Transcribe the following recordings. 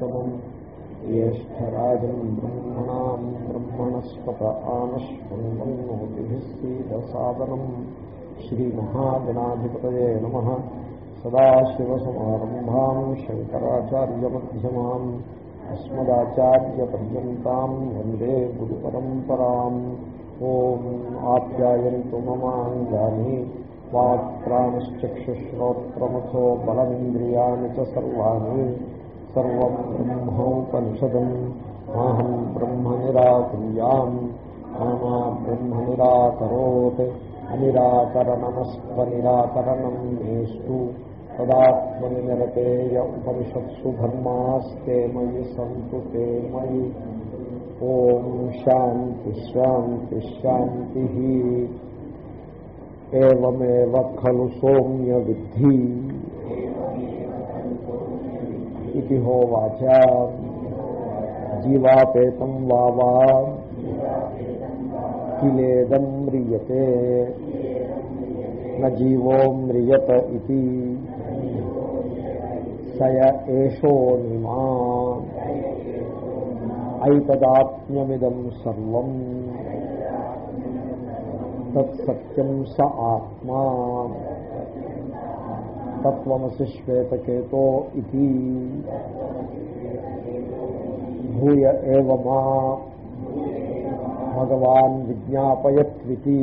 उत्तमम् ज्येष्ठराजम् ब्रह्मणाम् ब्रह्मणस्पत आनश्वन्वन्नोतिभिः सीदसादनम् श्रीमहागणाधिपतये नमः सदाशिवसमारम्भाम् शङ्कराचार्यमध्यमाम् अस्मदाचार्यपर्यन्ताम् वन्दे गुरुपरम्पराम् ॐ आप्यायन्तु ममाङ्गानि वाक्प्राणश्चक्षुश्रोत्रमथो बलमिन्द्रियाणि च सर्वाणि सर्वम् ब्रह्मोपनिषदम् माहम् ब्रह्म निराकुर्याम् मा ब्रह्म निराकरोत् अनिराकरणमस्त्वनिराकरणम् मेस्तु तदात्मनि निरतेय उपनिषत्सु धर्मास्ते मयि सन्तु ते मयि ॐ शान्तिश्शान्तिश्शान्तिः एवमेव खलु सौम्यविद्धि इति होवाच जीवापेतं वावा किलेदं म्रियते न जीवो म्रियत इति సయ ఏషోనిమా ఐతదాత్మ్యమిదం సర్వం తత్సత్యం స ఆత్మా తత్వమసి శ్వేతకేతో ఇది భూయ ఏవమా భగవాన్ విజ్ఞాపయత్వితి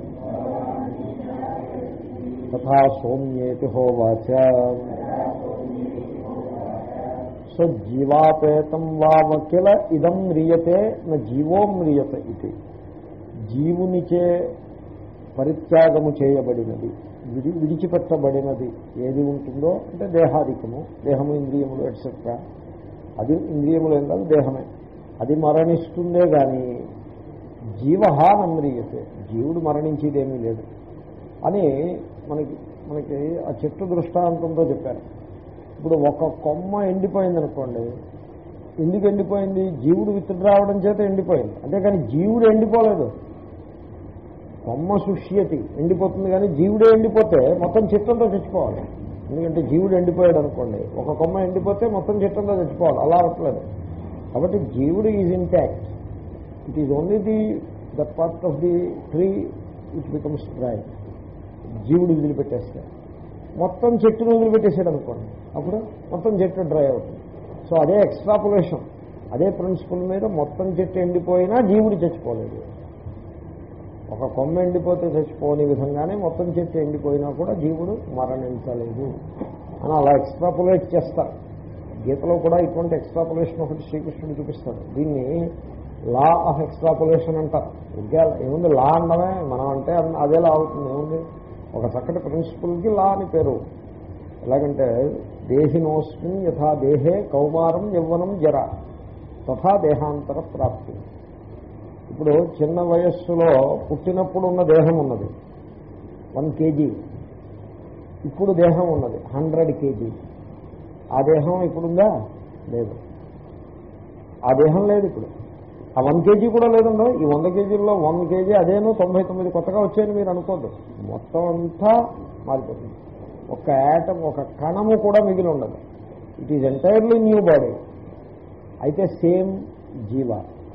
తథా సౌమ్యేతి హోవాచ సో జీవాపేతం వావ కిల ఇదం మ్రియతే నా జీవో మ్రియత ఇది జీవునిచే పరిత్యాగము చేయబడినది విడి విడిచిపెట్టబడినది ఏది ఉంటుందో అంటే దేహాధికము దేహము ఇంద్రియములు ఎట్సెట్రా అది ఇంద్రియములు ఏం కాదు దేహమే అది మరణిస్తుందే కానీ జీవహాన మ్రియతే జీవుడు మరణించేదేమీ లేదు అని మనకి మనకి ఆ చెట్టు దృష్టాంతంతో చెప్పారు ఇప్పుడు ఒక కొమ్మ ఎండిపోయింది అనుకోండి ఎందుకు ఎండిపోయింది జీవుడు విత్తుడు రావడం చేత ఎండిపోయింది అంతేకాని జీవుడు ఎండిపోలేదు కొమ్మ సుష్యతి ఎండిపోతుంది కానీ జీవుడే ఎండిపోతే మొత్తం చెట్టంతో చచ్చిపోవాలి ఎందుకంటే జీవుడు ఎండిపోయాడు అనుకోండి ఒక కొమ్మ ఎండిపోతే మొత్తం చెట్టంతో చచ్చిపోవాలి అలా అవట్లేదు కాబట్టి జీవుడు is intact it is only the that part of the tree it becomes dry జీవుడు వదిలిపెట్టేస్తే మొత్తం చెట్టును వదిలిపెట్టేసాడు అనుకోండి అప్పుడు మొత్తం చెట్టు డ్రై అవుతుంది సో అదే ఎక్స్ట్రాపులేషన్ అదే ప్రిన్సిపల్ మీద మొత్తం చెట్టు ఎండిపోయినా జీవుడు చచ్చిపోలేదు ఒక కొమ్మ ఎండిపోతే చచ్చిపోని విధంగానే మొత్తం చెట్టు ఎండిపోయినా కూడా జీవుడు మరణించలేదు అని అలా ఎక్స్ట్రాపులేట్ చేస్తారు గీతలో కూడా ఇటువంటి ఎక్స్ట్రాపులేషన్ ఒకటి శ్రీకృష్ణుడు చూపిస్తాడు దీన్ని లా ఆఫ్ ఎక్స్ట్రాపులేషన్ అంటారు ఇంకా ఏముంది లా అనడమే మనం అంటే అదే లా అవుతుంది ఏముంది ఒక చక్కటి ప్రిన్సిపల్కి లా అని పేరు ఎలాగంటే దేహినోస్మిన్ యథా దేహే కౌమారం యవ్వనం జర తథా దేహాంతర ప్రాప్తి ఇప్పుడు చిన్న వయస్సులో పుట్టినప్పుడు ఉన్న దేహం ఉన్నది వన్ కేజీ ఇప్పుడు దేహం ఉన్నది హండ్రెడ్ కేజీ ఆ దేహం ఇప్పుడుందా లేదు ఆ దేహం లేదు ఇప్పుడు ఆ వన్ కేజీ కూడా లేదండో ఈ వంద కేజీల్లో వన్ కేజీ అదేనో తొంభై తొమ్మిది కొత్తగా వచ్చాయని మీరు అనుకోద్దు మొత్తం అంతా మారిపోతుంది ఒక యాటం ఒక కణము కూడా మిగిలి ఉండదు it is entirely new body అయితే సేమ్ జీవ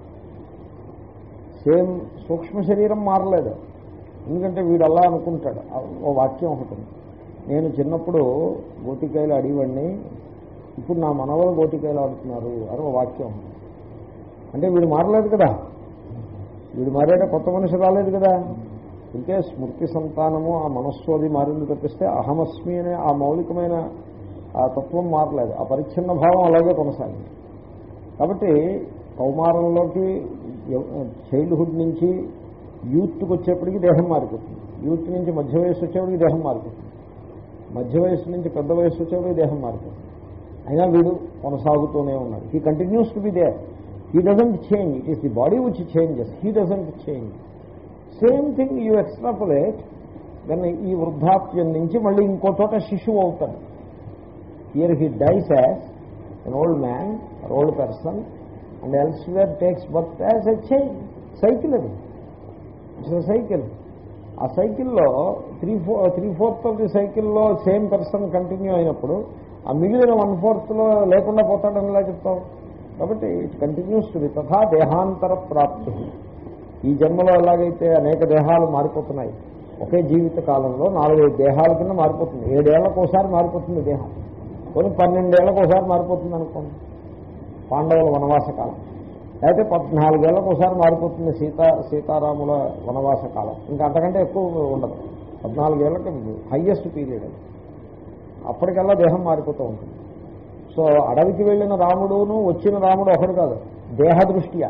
సేమ్ సూక్ష్మ శరీరం మారలేదు ఎందుకంటే వీడు అలా అనుకుంటాడు ఓ వాక్యం ఒకటి నేను చిన్నప్పుడు గోటికాయలు అడిగివండి ఇప్పుడు నా మనవలు గోటికాయలు ఆడుతున్నారు అని ఒక వాక్యం అంటే వీడు మారలేదు కదా వీడు మారాడ కొత్త మనిషి రాలేదు కదా ఇంకే స్మృతి సంతానము ఆ మనస్సు అది మారింది తప్పిస్తే అహమస్మి అనే ఆ మౌలికమైన ఆ తత్వం మారలేదు ఆ పరిచ్ఛిన్న భావం అలాగే కొనసాగింది కాబట్టి కౌమారంలోకి చైల్డ్హుడ్ నుంచి యూత్కి వచ్చేప్పటికి దేహం మారిపోతుంది యూత్ నుంచి మధ్య వయసు వచ్చేప్పటికి దేహం మారిపోతుంది మధ్య వయసు నుంచి పెద్ద వయసు వచ్చేప్పటికి దేహం మారిపోతుంది అయినా వీడు కొనసాగుతూనే ఉన్నాడు he continues to be there he doesn't change it is the body which changes he doesn't change same thing you extrapolate then ఈ వృద్ధాప్యం నుంచి మళ్ళీ ఇంకో చోట శిశువు అవుతాడు here he dies as an old man or old person and elsewhere takes birth as a change cycle అది it's cycle ఆ సైకిల్లో three four three fourth of the సైకిల్లో సేమ్ పర్సన్ కంటిన్యూ అయినప్పుడు ఆ మిగిలిన వన్ ఫోర్త్లో లేకుండా పోతాడని ఇలా చెప్తాం కాబట్టి ఇట్ కంటిన్యూస్ టు బి తథా దేహాంతర ప్రాప్తి ఈ జన్మలో ఎలాగైతే అనేక దేహాలు మారిపోతున్నాయి ఒకే జీవిత కాలంలో నాలుగైదు దేహాల కింద మారిపోతుంది ఏడేళ్లకు ఒకసారి మారిపోతుంది దేహం కొన్ని పన్నెండేళ్లకు ఒకసారి మారిపోతుంది అనుకోండి పాండవుల వనవాస కాలం అయితే పద్నాలుగేళ్లకు ఒకసారి మారిపోతుంది సీతా సీతారాముల వనవాస కాలం ఇంకా అంతకంటే ఎక్కువ ఉండదు పద్నాలుగేళ్లకి హయ్యెస్ట్ పీరియడ్ అది అప్పటికల్లా దేహం మారిపోతూ ఉంటుంది సో అడవికి వెళ్ళిన రాముడును వచ్చిన రాముడు ఒకడు కాదు దేహదృష్ట్యా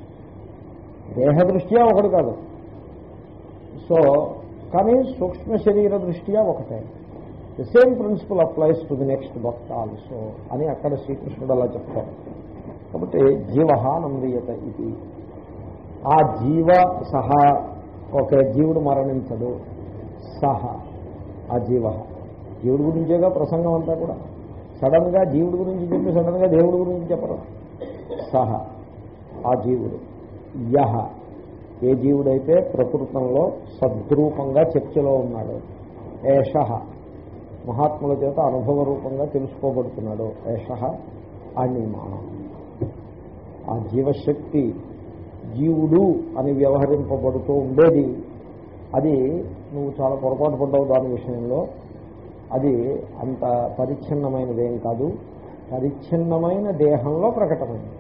దేహదృష్ట్యా ఒకడు కాదు సో కానీ సూక్ష్మ శరీర దృష్ట్యా ఒకటే the same principle applies to the next భక్త ఆల్సో అని అక్కడ శ్రీకృష్ణుడు అలా చెప్తారు కాబట్టి జీవ నందీయత ఇది ఆ జీవ సహా ఓకే జీవుడు మరణించడు సహ ఆ జీవ జీవుడి గురించేగా ప్రసంగం అంతా కూడా సడన్గా జీవుడి గురించి చెప్పి సడన్గా దేవుడి గురించి చెప్పరు సహ ఆ జీవుడు యహ ఏ జీవుడైతే ప్రకృతంలో సద్రూపంగా చర్చలో ఉన్నాడు ఏష మహాత్ముల చేత అనుభవ రూపంగా తెలుసుకోబడుతున్నాడు ఏష అణిమా ఆ జీవశక్తి జీవుడు అని వ్యవహరింపబడుతూ ఉండేది అది నువ్వు చాలా పొరపాటు పడ్డావు దాని విషయంలో అది అంత పరిచ్ఛిన్నమైనదేం కాదు పరిచ్ఛిన్నమైన దేహంలో ప్రకటమైంది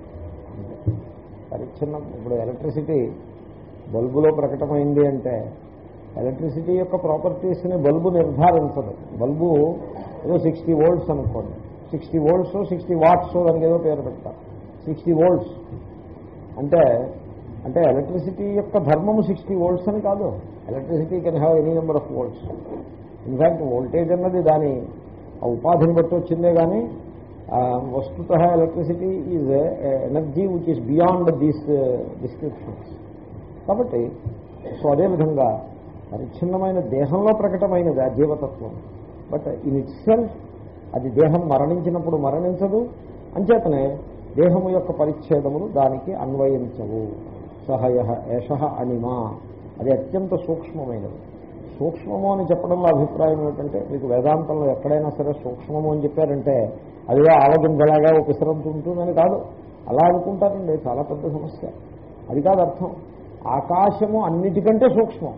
పరిచ్ఛిన్నం ఇప్పుడు ఎలక్ట్రిసిటీ బల్బులో ప్రకటమైంది అంటే ఎలక్ట్రిసిటీ యొక్క ప్రాపర్టీస్ని బల్బు నిర్ధారించదు బల్బు ఏదో సిక్స్టీ వోల్ట్స్ అనుకోండి సిక్స్టీ వోల్ట్స్ సిక్స్టీ వాట్స్ దానికి ఏదో పేరు పెడతారు సిక్స్టీ వోల్ట్స్ అంటే అంటే ఎలక్ట్రిసిటీ యొక్క ధర్మము సిక్స్టీ వోల్ట్స్ అని కాదు electricity can have any number of volts in fact voltage అన్నది దాని ఆ ఉపాధిని బట్టి వచ్చిందే కానీ వస్తుత electricity is energy which is beyond these descriptions కాబట్టి సో అదేవిధంగా పరిచ్ఛిన్నమైన దేహంలో ప్రకటమైనది ఆ జీవతత్వం బట్ ఇన్ ఇట్ సెల్ఫ్ అది దేహం మరణించినప్పుడు మరణించదు అంచేతనే దేహము యొక్క పరిచ్ఛేదములు దానికి అన్వయించవు సహయ ఏష అనిమా అది అత్యంత సూక్ష్మమైనది సూక్ష్మము అని చెప్పడంలో అభిప్రాయం ఏమిటంటే మీకు వేదాంతంలో ఎక్కడైనా సరే సూక్ష్మము అని చెప్పారంటే అదిగా ఆవగింజలాగా ఒక పిసరంతు ఉంటుందని కాదు అలా అనుకుంటారండి చాలా పెద్ద సమస్య అది కాదు అర్థం ఆకాశము అన్నిటికంటే సూక్ష్మం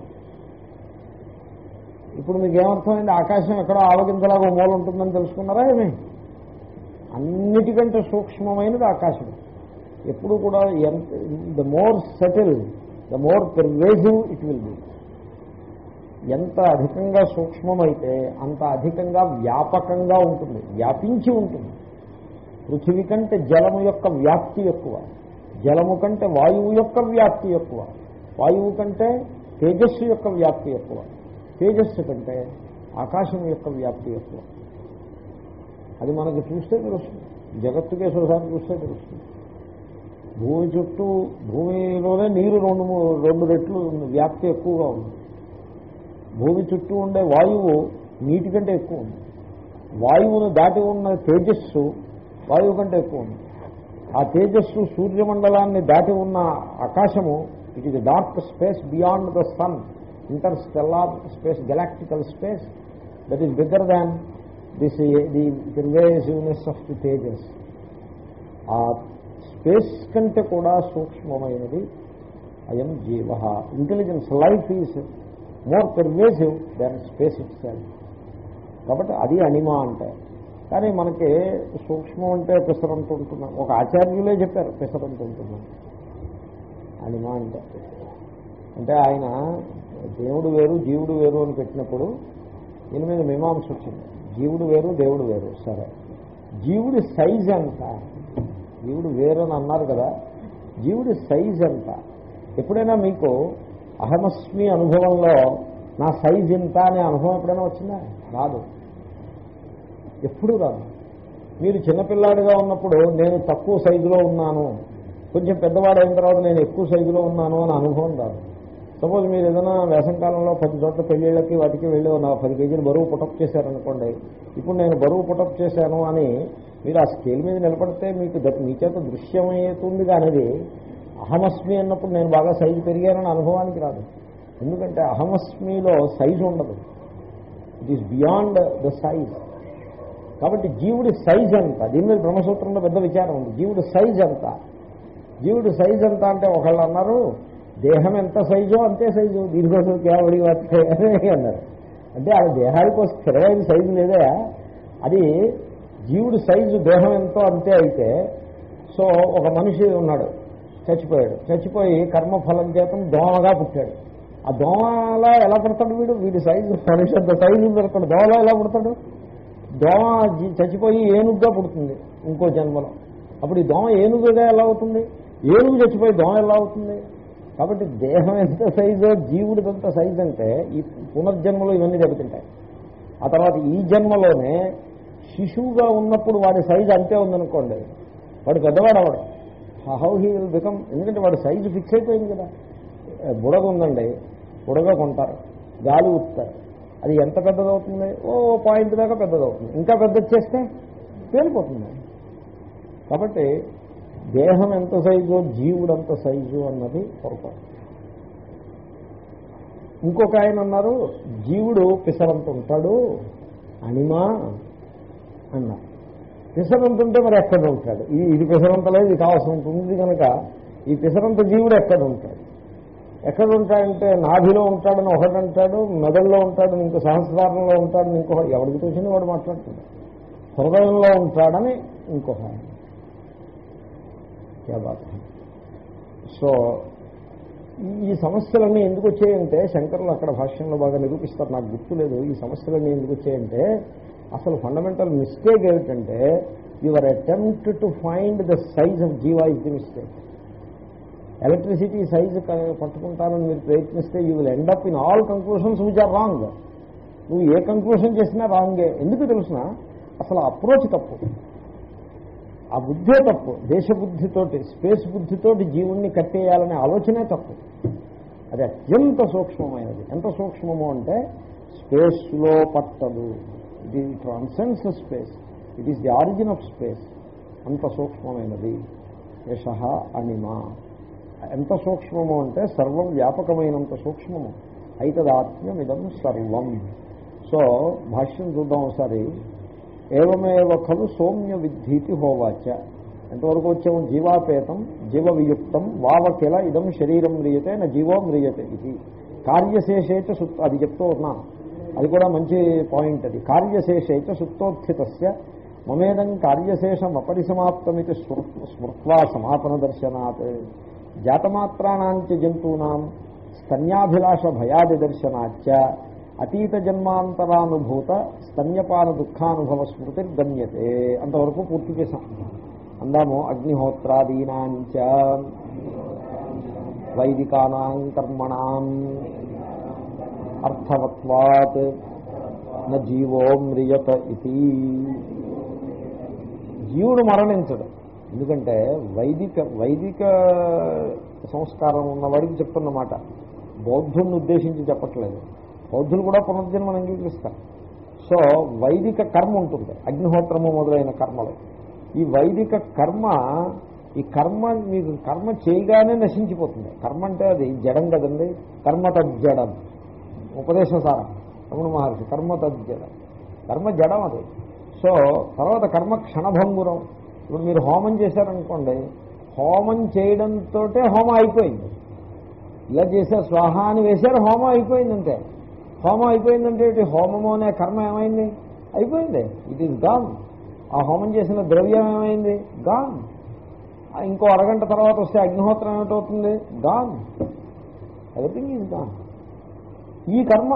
ఇప్పుడు మీకు ఏమర్థమైంది ఆకాశం ఎక్కడో ఆవగింజలాగా ఓ మూల ఉంటుందని తెలుసుకున్నారా ఏమి అన్నిటికంటే సూక్ష్మమైనది ఆకాశం ఎప్పుడు కూడా ఎంత the more subtle the more pervasive it will be ఎంత అధికంగా సూక్ష్మమైతే అంత అధికంగా వ్యాపకంగా ఉంటుంది వ్యాపించి ఉంటుంది పృథివీ కంటే జలము యొక్క వ్యాప్తి ఎక్కువ జలము కంటే వాయువు యొక్క వ్యాప్తి ఎక్కువ వాయువు కంటే తేజస్సు యొక్క వ్యాప్తి ఎక్కువ తేజస్సు కంటే ఆకాశం యొక్క వ్యాప్తి ఎక్కువ అది మనకు చూస్తే తెలుస్తుంది జగత్తుకే ఒకసారి చూస్తే తెలుస్తుంది భూమి చుట్టూ భూమిలోనే నీరు రెండు మూ- రెండు రెట్లు ఉంది, వ్యాప్తి ఎక్కువగా ఉంది భూమి చుట్టూ ఉండే వాయువు నీటి కంటే ఎక్కువ ఉంది వాయువును దాటి ఉన్న తేజస్సు వాయువు కంటే ఎక్కువ ఉంది ఆ తేజస్సు సూర్యమండలాన్ని దాటి ఉన్న ఆకాశము it is dark space beyond the sun interstellar space galactical space that is bigger than this the pervasiveness of the తేజస్ ఆ స్పేస్ కంటే కూడా సూక్ష్మమైనది అయం జీవ intelligence life is more pervasive than space itself కాబట్టి అది అనిమా అంటే కానీ మనకి సూక్ష్మం అంటే పిసరంత ఉంటున్నాం ఒక ఆచార్యులే చెప్పారు పిసరంత ఉంటున్నాం అనిమా అంటే అంటే ఆయన దేవుడు వేరు జీవుడు వేరు అని పెట్టినప్పుడు దీని మీద మీమాంస వచ్చింది జీవుడు వేరు దేవుడు వేరు సరే జీవుడి సైజ్ ఎంత జీవుడు వేరు అని అన్నారు కదా జీవుడి సైజ్ ఎంత ఎప్పుడైనా మీకు అహమస్మి అనుభవంలో నా సైజ్ ఇంత అనే అనుభవం ఎప్పుడైనా వచ్చిందా రాదు ఎప్పుడూ రాదు మీరు చిన్నపిల్లాడిగా ఉన్నప్పుడు నేను తక్కువ సైజులో ఉన్నాను కొంచెం పెద్దవాడు అయిన తర్వాత నేను ఎక్కువ సైజులో ఉన్నాను అని అనుభవం రాదు సపోజ్ మీరు ఏదైనా వేసంకాలంలో పది చోట్ల పెళ్ళిళ్ళకి వాటికి వెళ్ళి నా పది కేజీలు బరువు పుటప్ చేశారనుకోండి ఇప్పుడు నేను బరువు పుటప్ చేశాను అని మీరు ఆ స్కేల్ మీద నిలబడితే మీకు దట్- మీ చేత దృశ్యమవుతుంది అనేది అహమస్మి అన్నప్పుడు నేను బాగా సైజు పెరిగానని అనుభవానికి రాదు ఎందుకంటే అహమస్మిలో సైజు ఉండదు it is beyond the size కాబట్టి జీవుడి సైజ్ ఎంత దీని మీద బ్రహ్మసూత్రంలో పెద్ద విచారం ఉంది జీవుడి సైజ్ ఎంత జీవుడి సైజ్ ఎంత అంటే ఒకళ్ళు అన్నారు దేహం ఎంత సైజో అంతే సైజు దీనికోసం కేవడి అని అన్నారు అంటే ఆ దేహానికి స్థిరమైన సైజు లేదే అది జీవుడి సైజు దేహం ఎంతో అంతే అయితే సో ఒక మనిషి ఉన్నాడు చచ్చిపోయాడు చచ్చిపోయి కర్మఫలం చేతం దోమగా పుట్టాడు ఆ దోమలా ఎలా పుడతాడు వీడు వీడి సైజు మనిషి అంత సైజు పెడతాడు దోమలా ఎలా పుడతాడు దోమ జీ- చచ్చిపోయి ఏనుగుగా పుడుతుంది ఇంకో జన్మలో అప్పుడు ఈ దోమ ఏనుగుగా ఎలా అవుతుంది ఏనుగు చచ్చిపోయి దోమ ఎలా అవుతుంది కాబట్టి దేహం ఎంత సైజో జీవుడికి ఎంత సైజ్ అంటే ఈ పునర్జన్మలో ఇవన్నీ దెబ్బతింటాయి ఆ తర్వాత ఈ జన్మలోనే శిశువుగా ఉన్నప్పుడు వాడి సైజు అంతే ఉందనుకోండి వాడు పెద్దవాడు అవడు హౌ హీ విల్ బికమ్ ఎందుకంటే వాడి సైజు ఫిక్స్ అయిపోయింది కదా బుడగ ఉందండి బుడగ కొంటారు గాలి ఊపుతారు అది ఎంత పెద్దదవుతుంది ఓ పాయింట్ దాకా పెద్దదవుతుంది ఇంకా పెద్ద చేస్తే పేలిపోతుంది కాబట్టి దేహం ఎంత సైజు జీవుడు ఎంత సైజు అన్నది పొరపాటు ఇంకొక ఆయన అన్నారు జీవుడు పిసరంత ఉంటాడు అనిమా అన్నారు పిసరంత ఉంటే మరి ఎక్కడ ఉంటాడు ఇది ఇది పిసరంత లేదు ఇది కావాల్సి ఉంటుంది కనుక ఈ పిసరంత జీవుడు ఎక్కడ ఉంటాడు ఎక్కడ ఉంటాడంటే నాభిలో ఉంటాడని ఒకటి అంటాడు మెదడులో ఉంటాడని ఇంకో సహస్రారంలో ఉంటాడని ఇంకొక ఎవరికి తోచింది వాడు మాట్లాడుతున్నాడు హృదయంలో ఉంటాడని ఇంకొక ఆయన క్యా బాత్ హై. సో ఈ- ఈ సమస్యలన్నీ ఎందుకు వచ్చాయంటే శంకరులు అక్కడ భాష్యంలో బాగా నిరూపిస్తారు నాకు గుర్తులేదు ఈ సమస్యలన్నీ ఎందుకు వచ్చాయంటే అసలు ఫండమెంటల్ మిస్టేక్ ఏమిటంటే your attempt to find the size of జీవా is the mistake electricity size పట్టుకుంటానని మీరు ప్రయత్నిస్తే you will end up in all conclusions which are wrong నువ్వు ఏ కంక్లూషన్ చేసినా రాంగే ఎందుకు తెలుసిన అసలు అప్రోచ్ తప్పు ఆ బుద్ధే తప్పు దేశబుద్ధితోటి స్పేస్ బుద్ధితోటి జీవుణ్ణి కట్టేయాలనే ఆలోచనే తప్పు అది అత్యంత సూక్ష్మమైనది ఎంత సూక్ష్మము అంటే స్పేస్లో పట్టదు ఇది transcends space it is the origin of space అంత సూక్ష్మమైనది యశ అనిమా ఎంత సూక్ష్మము అంటే సర్వం వ్యాపకమైనంత సూక్ష్మము అయితదాత్మ్యం ఇదం సర్వం సో భాష్యం చూద్దాం ఒకసారి ఏవమేవ ఖలు సౌమ్య విద్ధీతి హోవాచ ఎంతవరకు వచ్చాము జీవాపేతం జీవ వియుక్తం వావకిల ఇదం శరీరం మ్రియతే నా జీవో మ్రియతే ఇది కార్యశేషేచ సుత్ అది చెప్తూ ఉన్నాను అది కూడా మంచి పాయింట్ అది కార్యశేషేచ సుప్తోత్థితస్య మమేదం కార్యశేషం అపరిసమాప్తమితి స్మృ- స్మృత్వా సమాపన దర్శనాత్ జాతమాత్రాణాంచ జంతూనాం స్తన్యాభిలాష భయాది దర్శనాచ్చ అతీత జన్మాంతరానుభూత స్తన్యపాన దుఃఖానుభవ స్మృతిర్గమ్యతే అంతవరకు పూర్తి చేశాం అందాము అగ్నిహోత్రాదీనాంచ వైదికానాం కర్మణాం అర్థవత్వాత్ న జీవో మ్రియత ఇది జీవుడు మరణించడు ఎందుకంటే వైదిక వైదిక సంస్కారం ఉన్నవాడికి చెప్తున్నమాట బౌద్ధుని ఉద్దేశించి చెప్పట్లేదు బౌద్ధులు కూడా పునర్జన్మను అంగీకరిస్తారు సో వైదిక కర్మ ఉంటుంది అగ్నిహోత్రము మొదలైన కర్మలు ఈ వైదిక కర్మ ఈ కర్మ మీకు కర్మ చేయగానే నశించిపోతుంది కర్మ అంటే అది జడం కదండి కర్మ తజ్జడం ఉపదేశ సారం రమణ మహర్షి కర్మ తజ్జడం కర్మ జడం అది సో తర్వాత కర్మ క్షణభంగురం ఇప్పుడు మీరు హోమం చేశారనుకోండి హోమం చేయడంతో హోమం అయిపోయింది ఇలా చేశారు స్వాహ అని వేశారు హోమం అయిపోయిందంటే హోమం అయిపోయిందంటే ఏంటి? హోమము అనే కర్మ ఏమైంది అయిపోయింది ఇట్ ఈస్ గాన్ ఆ హోమం చేసిన ద్రవ్యం ఏమైంది గాన్ ఆ ఇంకో అరగంట తర్వాత వస్తే అగ్నిహోత్రం ఏమిటవుతుంది గాన్ ఎవ్రీథింగ్ ఈజ్ గాన్ ఈ కర్మ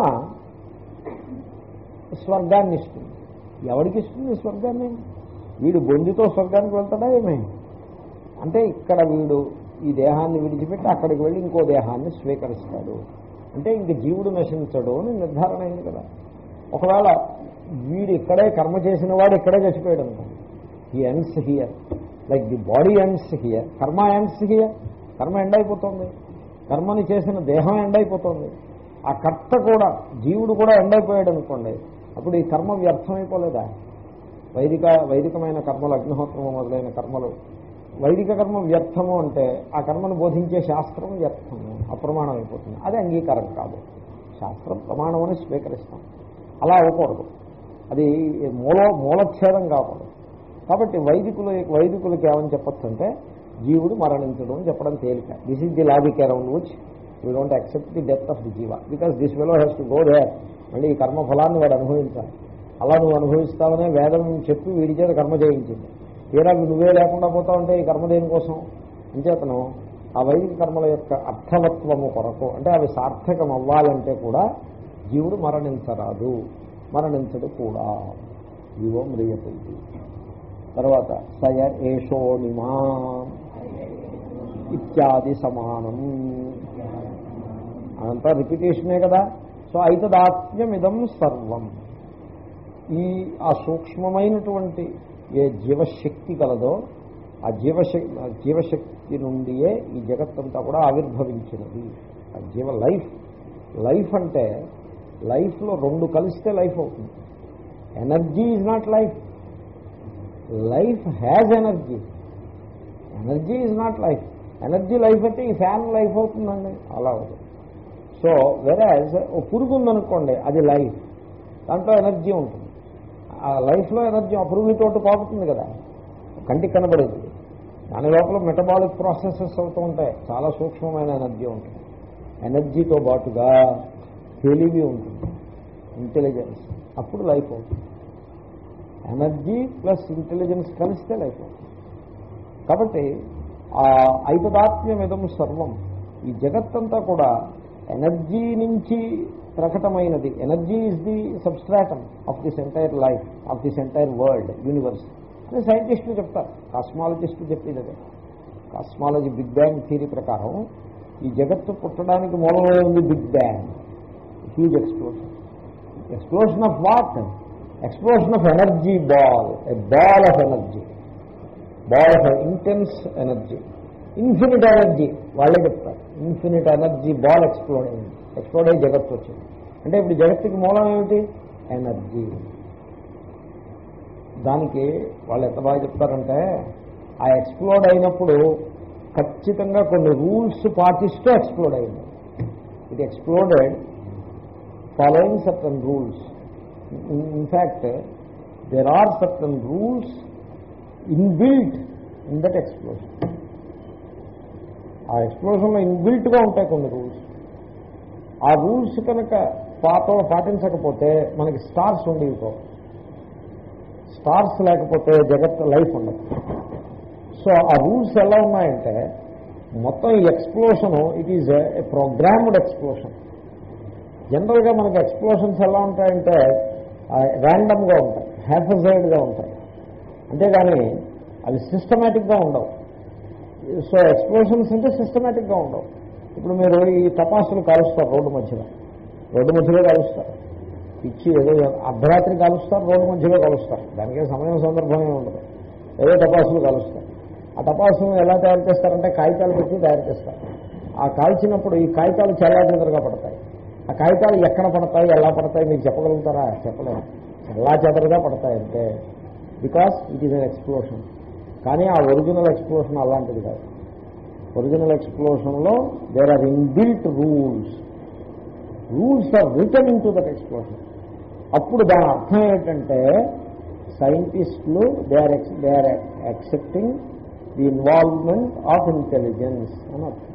స్వర్గాన్ని ఇస్తుంది ఎవరికి ఇస్తుంది స్వర్గాన్ని వీడు బొందితో స్వర్గానికి వెళ్తాడా ఏమే అంటే ఇక్కడ వీడు ఈ దేహాన్ని విడిచిపెట్టి అక్కడికి వెళ్ళి ఇంకో దేహాన్ని స్వీకరిస్తాడు అంటే ఇంక జీవుడు నశించడు అని నిర్ధారణ అయింది కదా ఒకవేళ వీడు ఇక్కడే కర్మ చేసిన వాడు ఇక్కడే చచ్చిపోయాడు అనుకోండి ఈ ends here like the body ends here karma ends here కర్మ ఎండ్ అయిపోతుంది కర్మని చేసిన దేహం ఎండ్ అయిపోతుంది ఆ కర్త కూడా జీవుడు కూడా ఎండ్ అయిపోయాడు అనుకోండి అప్పుడు ఈ కర్మ వ్యర్థమైపోలేదా వైదిక వైదికమైన కర్మలు అగ్నిహోత్రము మొదలైన కర్మలు వైదిక కర్మ వ్యర్థము అంటే ఆ కర్మను బోధించే శాస్త్రం వ్యర్థము అప్రమాణం అయిపోతుంది అది అంగీకారం కాదు శాస్త్రం ప్రమాణం అని స్వీకరిస్తాం అలా అవ్వకూడదు అది మూల మూలఛేదం కాకూడదు కాబట్టి వైదికులు వైదికులకి ఏమని చెప్పచ్చు అంటే జీవుడు మరణించడం అని చెప్పడం తేలిక this is the logic around which we don't accept the death of the jiva because this fellow has to go there మళ్ళీ ఈ కర్మ ఫలాన్ని వాడు అనుభవించాలి అలా నువ్వు అనుభవిస్తావనే వేదం చెప్పి వీడి చేత కర్మ చేయించింది తీరా నువ్వే లేకుండా పోతావు అంటే ఈ కర్మ దేనికోసం అంచేతను ఆ వైదిక కర్మల యొక్క అర్థవత్వము కొరకు అంటే అవి సార్థకం అవ్వాలంటే కూడా జీవుడు మరణించరాదు మరణించడు కూడా జీవో మ్రియత ఇది తర్వాత సయ ఏషోనిమా ఇత్యాది సమానం అదంతా రిపిటేషనే కదా సో ఐతదాత్మ్యమిదం సర్వం ఈ ఆ సూక్ష్మమైనటువంటి ఏ జీవశక్తి కలదో ఆ జీవశక్తి జీవశక్తి నుండియే ఈ జగత్తంతా కూడా ఆవిర్భవించినది ఆ జీవ లైఫ్ లైఫ్ అంటే లైఫ్లో రెండు కలిస్తే లైఫ్ అవుతుంది energy is not life life has energy energy is not life energy life అయితే ఈ ఫ్యాన్ లైఫ్ అవుతుందండి అలా అవుతుంది సో వెరాజ్ ఓ పురుగు ఉందనుకోండి అది లైఫ్ దాంట్లో ఎనర్జీ ఉంటుంది ఆ లైఫ్లో ఎనర్జీ ఆ పురుగుతోటి పాకుతుంది కదా కంటికి కనబడేది దాని లోపల మెటబాలిక్ ప్రాసెసెస్ అవుతూ ఉంటాయి చాలా సూక్ష్మమైన ఎనర్జీ ఉంటుంది ఎనర్జీతో పాటుగా తెలివి ఉంటుంది ఇంటెలిజెన్స్ అప్పుడు లైఫ్ అవుతుంది ఎనర్జీ ప్లస్ ఇంటెలిజెన్స్ కలిస్తే లైఫ్ అవుతుంది కాబట్టి ఆ ఐకదాత్మ్యమిదం సర్వం ఈ జగత్తంతా కూడా ఎనర్జీ నుంచి ప్రకటమైనది energy is the substratum of this entire life of this entire world universe అని సైంటిస్టులు చెప్తారు కాస్మాలజిస్టులు చెప్పేది అదే కాస్మాలజీ బిగ్ బ్యాంగ్ థియరీ ప్రకారం ఈ జగత్తు పుట్టడానికి మూలంలో ఉంది big bang huge explosion explosion of what explosion of energy ball a ball of energy ball of intense energy infinite energy వాళ్ళే చెప్తారు ఇన్ఫినిట్ ఎనర్జీ బాల్ ఎక్స్ప్లోడ్ అయింది ఎక్స్ప్లోడ్ అయ్యి జగత్తు వచ్చింది అంటే ఇప్పుడు జగత్తుకి మూలం ఏమిటి ఎనర్జీ దానికి వాళ్ళు ఎంత బాగా చెప్తారంటే ఆ ఎక్స్ప్లోడ్ అయినప్పుడు ఖచ్చితంగా కొన్ని రూల్స్ పాటిస్తూ ఎక్స్ప్లోడ్ అయింది it exploded following certain rules in fact there are certain rules inbuilt in that explosion ఆ ఎక్స్ప్లోషన్లో ఇన్బిల్ట్గా ఉంటాయి కొన్ని రూల్స్ ఆ రూల్స్ కనుక పాత పాటించకపోతే మనకి స్టార్స్ ఉండేవి స్టార్స్ లేకపోతే జగత్ లైఫ్ ఉండదు సో ఆ రూల్స్ ఎలా ఉన్నాయంటే మొత్తం ఈ explosion it is a programmed explosion జనరల్గా మనకి ఎక్స్ప్లోషన్స్ ఎలా ఉంటాయంటే ర్యాండమ్గా ఉంటాయి హ్యాఫజైడ్గా ఉంటాయి అంతేగాని అవి సిస్టమేటిక్గా ఉండవు సో ఎక్స్ప్లోషన్స్ అంటే సిస్టమేటిక్గా ఉండవు ఇప్పుడు మీరు ఈ తపాసులు కాలుస్తారు రోడ్డు మధ్యలో రోడ్డు మధ్యలో కాలుస్తారు ఇచ్చి ఏదో అర్ధరాత్రి కాలుస్తారు రోడ్డు మధ్యలో కాలుస్తారు దానికే సమయం సందర్భమే ఉండదు ఏదో టపాసులు కాలుస్తారు ఆ టపాసులను ఎలా తయారు చేస్తారంటే కాగితాలు పెట్టి తయారు చేస్తారు ఆ కాల్చినప్పుడు ఈ కాగితాలు చెల్లాచెదరుగా పడతాయి ఆ కాగితాలు ఎక్కడ పడతాయి ఎలా పడతాయి మీకు చెప్పగలుగుతారా చెప్పలేము చెల్లా చెదరుగా పడతాయి అంటే because it is an explosion కానీ ఆ ఒరిజినల్ ఎక్స్ప్లోషన్ అలాంటిది కాదు ఒరిజినల్ ఎక్స్ప్లోషన్లో there are inbuilt rules rules are written in to that explosion అప్పుడు దాని అర్థం ఏంటంటే సైంటిస్టులు they are they are accepting the involvement of intelligence అని అర్థం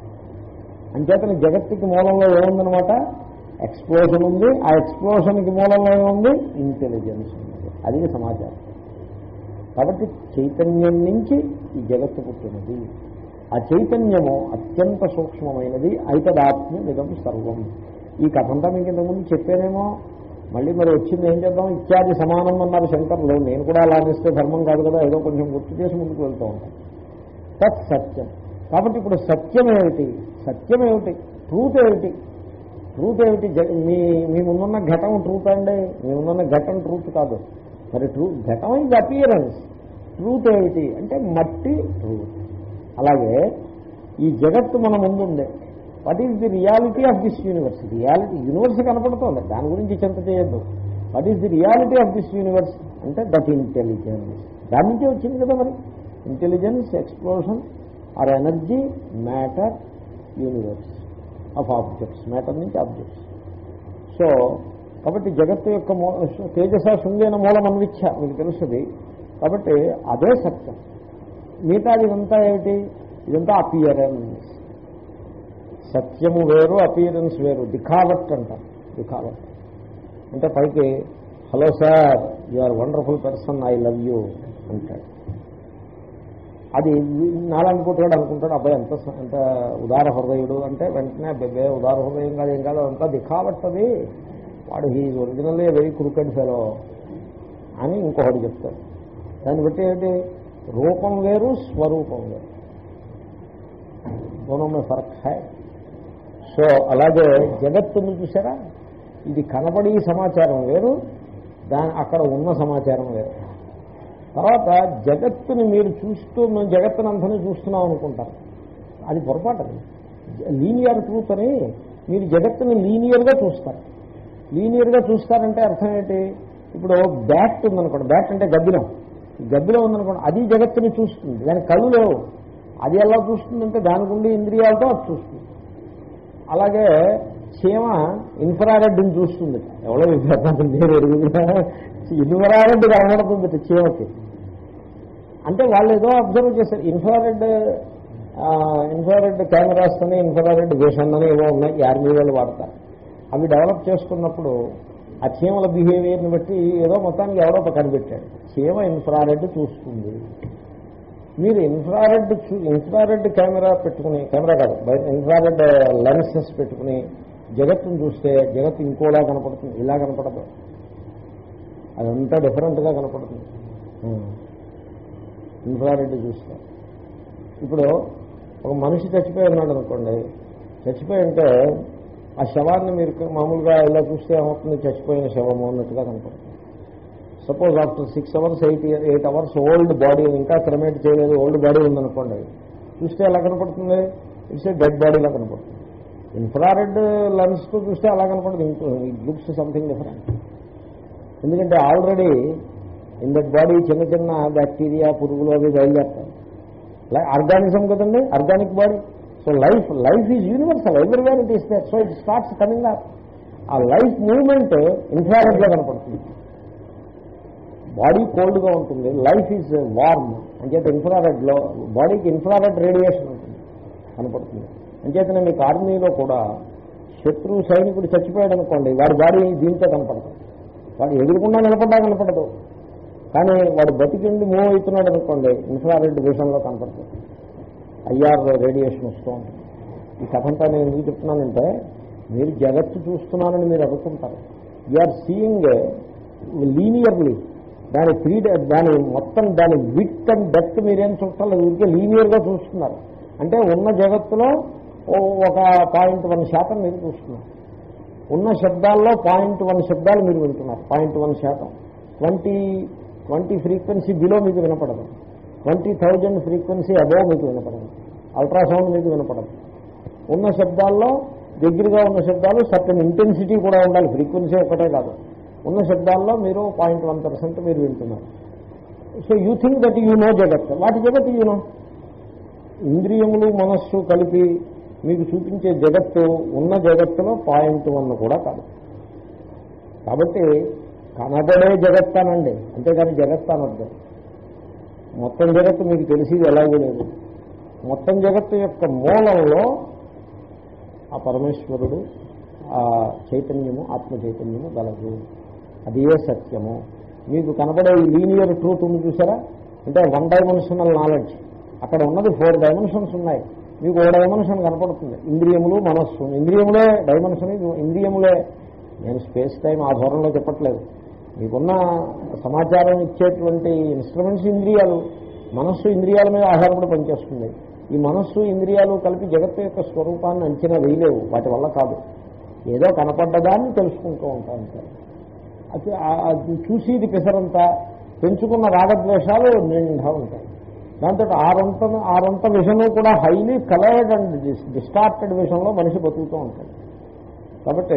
అంచేతన జగత్తుకి మూలంలో ఏముందనమాట ఎక్స్ప్లోషన్ ఉంది ఆ ఎక్స్ప్లోషన్కి మూలంలో ఏముంది ఇంటెలిజెన్స్ ఉంది అది సమాచారం కాబట్టి చైతన్యం నుంచి ఈ జగత్తు పుట్టినది ఆ చైతన్యము అత్యంత సూక్ష్మమైనది ఐతదాత్మ్యం ఇదం సర్వం ఈ కథంతా మీకు ఇంతకుముందు చెప్పానేమో మళ్ళీ మరి వచ్చింది ఏం చేద్దాం ఇత్యాది సమానం అన్నారు శంకర్లు నేను కూడా అలా అనిస్తే ధర్మం కాదు కదా ఏదో కొంచెం గుర్తు చేసి ముందుకు వెళ్తూ ఉంటాను తత్ సత్యం కాబట్టి ఇప్పుడు సత్యం ఏమిటి సత్యం ఏమిటి ట్రూత్ ఏమిటి ట్రూత్ ఏమిటి జ- మీ మీ ముందున్న ఘటం ట్రూత్ అండి మీ ముందున్న ఘటం ట్రూత్ కాదు మరి ట్రూ ఘటం ఇస్ అపియరెన్స్ ట్రూత్ ఏమిటి అంటే మట్టి ట్రూత్ అలాగే ఈ జగత్తు మన ముందుండే what is the reality of this universe reality universe కనపడుతోంది దాని గురించి చింత చేయొద్దు what is the reality of this universe అంటే దట్ ఇంటెలిజెన్స్ దాని నుంచే వచ్చింది కదా మరి intelligence explosion or energy matter universe of objects matter నుంచి ఆబ్జెక్ట్స్ సో కాబట్టి జగత్తు యొక్క మూ తేజస శృంగైన మూలం అన్విచ్ఛ మీకు తెలుస్తుంది కాబట్టి అదే సత్యం మిగతాది ఇదంతా ఏమిటి ఇదంతా అపియరెన్స్ సత్యము వేరు అపియరెన్స్ వేరు దిఖావట్ అంటారు దిఖావట్ అంటే పైకి hello sir you are wonderful person I love you అంటాడు అది నాలనుకుంటాడు అనుకుంటాడు అబ్బాయి ఎంత స- ఎంత ఉదార హృదయుడు అంటే వెంటనే అబ్బాయి ఉదార హృదయం కాదు ఏం కాదు అంతా దిఖావట్టది వాడు he originally very crooked fellow అని ఇంకొకటి చెప్తాడు దాన్ని బట్టి ఏంటి రూపం వేరు స్వరూపం వేరు దోనో మే ఫరక్ హై సో అలాగే జగత్తును చూసారా ఇది కనబడి సమాచారం వేరు దాని అక్కడ ఉన్న సమాచారం వేరు తర్వాత జగత్తుని మీరు చూస్తూ మేము జగత్తుని అంతనే చూస్తున్నాం అనుకుంటారు అది పొరపాటు అది లీనియర్ ట్రూత్ అని మీరు జగత్తుని లీనియర్గా చూస్తారు లీనియర్గా చూస్తారంటే అర్థం ఏంటి ఇప్పుడు బ్యాట్ ఉందనుకోండి బ్యాట్ అంటే గబ్బిలం ఈ గబ్బిలం ఉందనుకోండి అది జగత్తుని చూస్తుంది దానికి కళ్ళు లేవు అది ఎలా చూస్తుందంటే దానికి ఉండే ఇంద్రియాలతో అది చూస్తుంది అలాగే చీమ ఇన్ఫ్రారెడ్ని చూస్తుంది ఎవరో విద్యార్థులు మీరు ఎరుగుతున్నా ఇన్ఫ్రారెడ్ కనబడుతుంది చీమకి అంటే వాళ్ళు ఏదో అబ్జర్వ్ చేశారు ఇన్ఫ్రారెడ్ ఇన్ఫ్రారెడ్ కెమెరాస్ అని ఇన్ఫ్రారెడ్ విషన్ అని ఏవో ఉన్నాయి ఈ ఆర్మీ వాళ్ళు వాడతారు అవి డెవలప్ చేసుకున్నప్పుడు ఆ చీమల బిహేవియర్ని బట్టి ఏదో మొత్తానికి ఎవడో ఒక కనిపెట్టాడు చీమ ఇన్ఫ్రారెడ్ చూస్తుంది మీరు ఇన్ఫ్రారెడ్ చూ ఇన్ఫ్రారెడ్ కెమెరా పెట్టుకుని కెమెరా కాదు బయట ఇన్ఫ్రారెడ్ లెన్సెస్ పెట్టుకుని జగత్తును చూస్తే జగత్తు ఇంకోలా కనపడుతుంది ఇలా కనపడదు అదంతా డిఫరెంట్గా కనపడుతుంది ఇన్ఫ్రారెడ్ చూస్తే ఇప్పుడు ఒక మనిషి చచ్చిపోయి ఉన్నాడు అనుకోండి చచ్చిపోయి ఉంటే ఆ శవాన్ని మీరు మామూలుగా ఇలా చూస్తే ఏమవుతుంది చచ్చిపోయిన శవము అన్నట్టుగా కనపడుతుంది suppose after six hours eight eight hours old body ఇంకా క్రమేట్ చేయలేదు ఓల్డ్ బాడీ ఉందనుకోండి చూస్తే ఎలా కనపడుతుంది ఇట్స్ ఏ డెడ్ బాడీలా కనపడుతుంది ఇన్ఫ్రారెడ్ లెన్స్తో చూస్తే అలా కనపడుతుంది ఇట్ లుక్స్ సంథింగ్ డిఫరెంట్ ఎందుకంటే ఆల్రెడీ ఇన్ దట్ బాడీ చిన్న చిన్న బ్యాక్టీరియా పురుగులు అవి బయలుదేరుతాయి ఆర్గానిజం కదండి organic body so life life is universal wherever it is that so it starts coming up ఆ లైఫ్ మూవ్మెంట్ ఇన్ఫ్రారెడ్లో కనపడుతుంది బాడీ కోల్డ్గా ఉంటుంది లైఫ్ ఈజ్ వార్మ్ అంచేత ఇన్ఫ్రారెడ్లో బాడీకి ఇన్ఫ్రారెడ్ రేడియేషన్ ఉంటుంది కనపడుతుంది అంచేతనే మీకు ఆర్మీలో కూడా శత్రు సైనికుడు చచ్చిపోయాడు అనుకోండి వాడి బాడీ దీంతో కనపడతాడు వాడు ఎదురుకుండా నిలబడ్డా కనపడదు కానీ వాడు బతికిండి మూవ్ అవుతున్నాడు అనుకోండి ఇన్ఫ్రారెడ్ విషయంలో కనపడుతుంది ఐఆర్ రేడియేషన్ వస్తూ ఉంటుంది ఈ కథంతా నేను ఎందుకు చెప్తున్నానంటే మీరు జగత్తు చూస్తున్నానని మీరు అనుకుంటారు ఆర్ సీయింగ్ లీనియర్లీ దాని త్రీ దాని మొత్తం దాని విత్ అండ్ డెప్త్ మీరేం చూడాలి ఊరికే లీనియర్గా చూస్తున్నారు అంటే ఉన్న జగత్తులో ఓ- ఒక పాయింట్ వన్ శాతం మీరు చూస్తున్నారు ఉన్న శబ్దాల్లో పాయింట్ వన్ శబ్దాలు మీరు వింటున్నారు పాయింట్ వన్ శాతం ట్వంటీ ట్వంటీ ఫ్రీక్వెన్సీ బిలో మీకు వినపడదు ట్వంటీ థౌజండ్ ఫ్రీక్వెన్సీ అబోవ్ మీకు వినపడదు అల్ట్రాసౌండ్ మీకు వినపడదు ఉన్న శబ్దాల్లో దగ్గరగా ఉన్న శబ్దాలు సర్టన్ ఇంటెన్సిటీ కూడా ఉండాలి ఫ్రీక్వెన్సీ ఒకటే కాదు ఉన్న శబ్దాల్లో మీరు పాయింట్ వన్ పర్సెంట్ మీరు వింటున్నారు so you think that you know జగత్ వాటి జగత్ యూ నో ఇంద్రియములు మనస్సు కలిపి మీకు చూపించే జగత్తు ఉన్న జగత్తులో పాయింట్ వన్ కూడా కాదు కాబట్టి కనబడే జగత్ అనండి అంతేగాని జగత్ అనొద్దు మొత్తం జగత్తు మీకు తెలిసేది ఎలాగో లేదు మొత్తం జగత్తు యొక్క మూలంలో ఆ పరమేశ్వరుడు ఆ చైతన్యము ఆత్మ చైతన్యము గలదు అది ఏ సత్యము మీకు కనబడే ఈ లీనియర్ ట్రూత్ ఉంది చూసారా అంటే వన్ డైమెన్షనల్ నాలెడ్జ్ అక్కడ ఉన్నది ఫోర్ డైమెన్షన్స్ ఉన్నాయి మీకు ఓ డైమెన్షన్ కనపడుతుంది ఇంద్రియములు మనస్సు ఇంద్రియములే డైమెన్షన్ ఇది ఇంద్రియములే నేను స్పేస్ టైం ఆ ధోరణిలో చెప్పట్లేదు మీకున్న సమాచారం ఇచ్చేటువంటి ఇన్స్ట్రుమెంట్స్ ఇంద్రియాలు మనస్సు ఇంద్రియాల మీద ఆధారపడి పనిచేస్తుంది ఈ మనస్సు ఇంద్రియాలు కలిపి జగత్తు యొక్క స్వరూపాన్ని అంచనా వేయలేవు వాటి వల్ల కాదు ఏదో కనపడ్డదాన్ని తెలుసుకుంటూ ఉంటాం అంతే అది ఆ- అది చూసేది పిసరంతా పెంచుకున్న రాగద్వేషాలు నిండా ఉంటాయి దాంతో ఆరంత ఆరంత విషయంలో కూడా హైలీ కలర్డ్ అండ్ డిస్టార్టెడ్ విషయంలో మనిషి బతుకుతూ ఉంటాడు కాబట్టి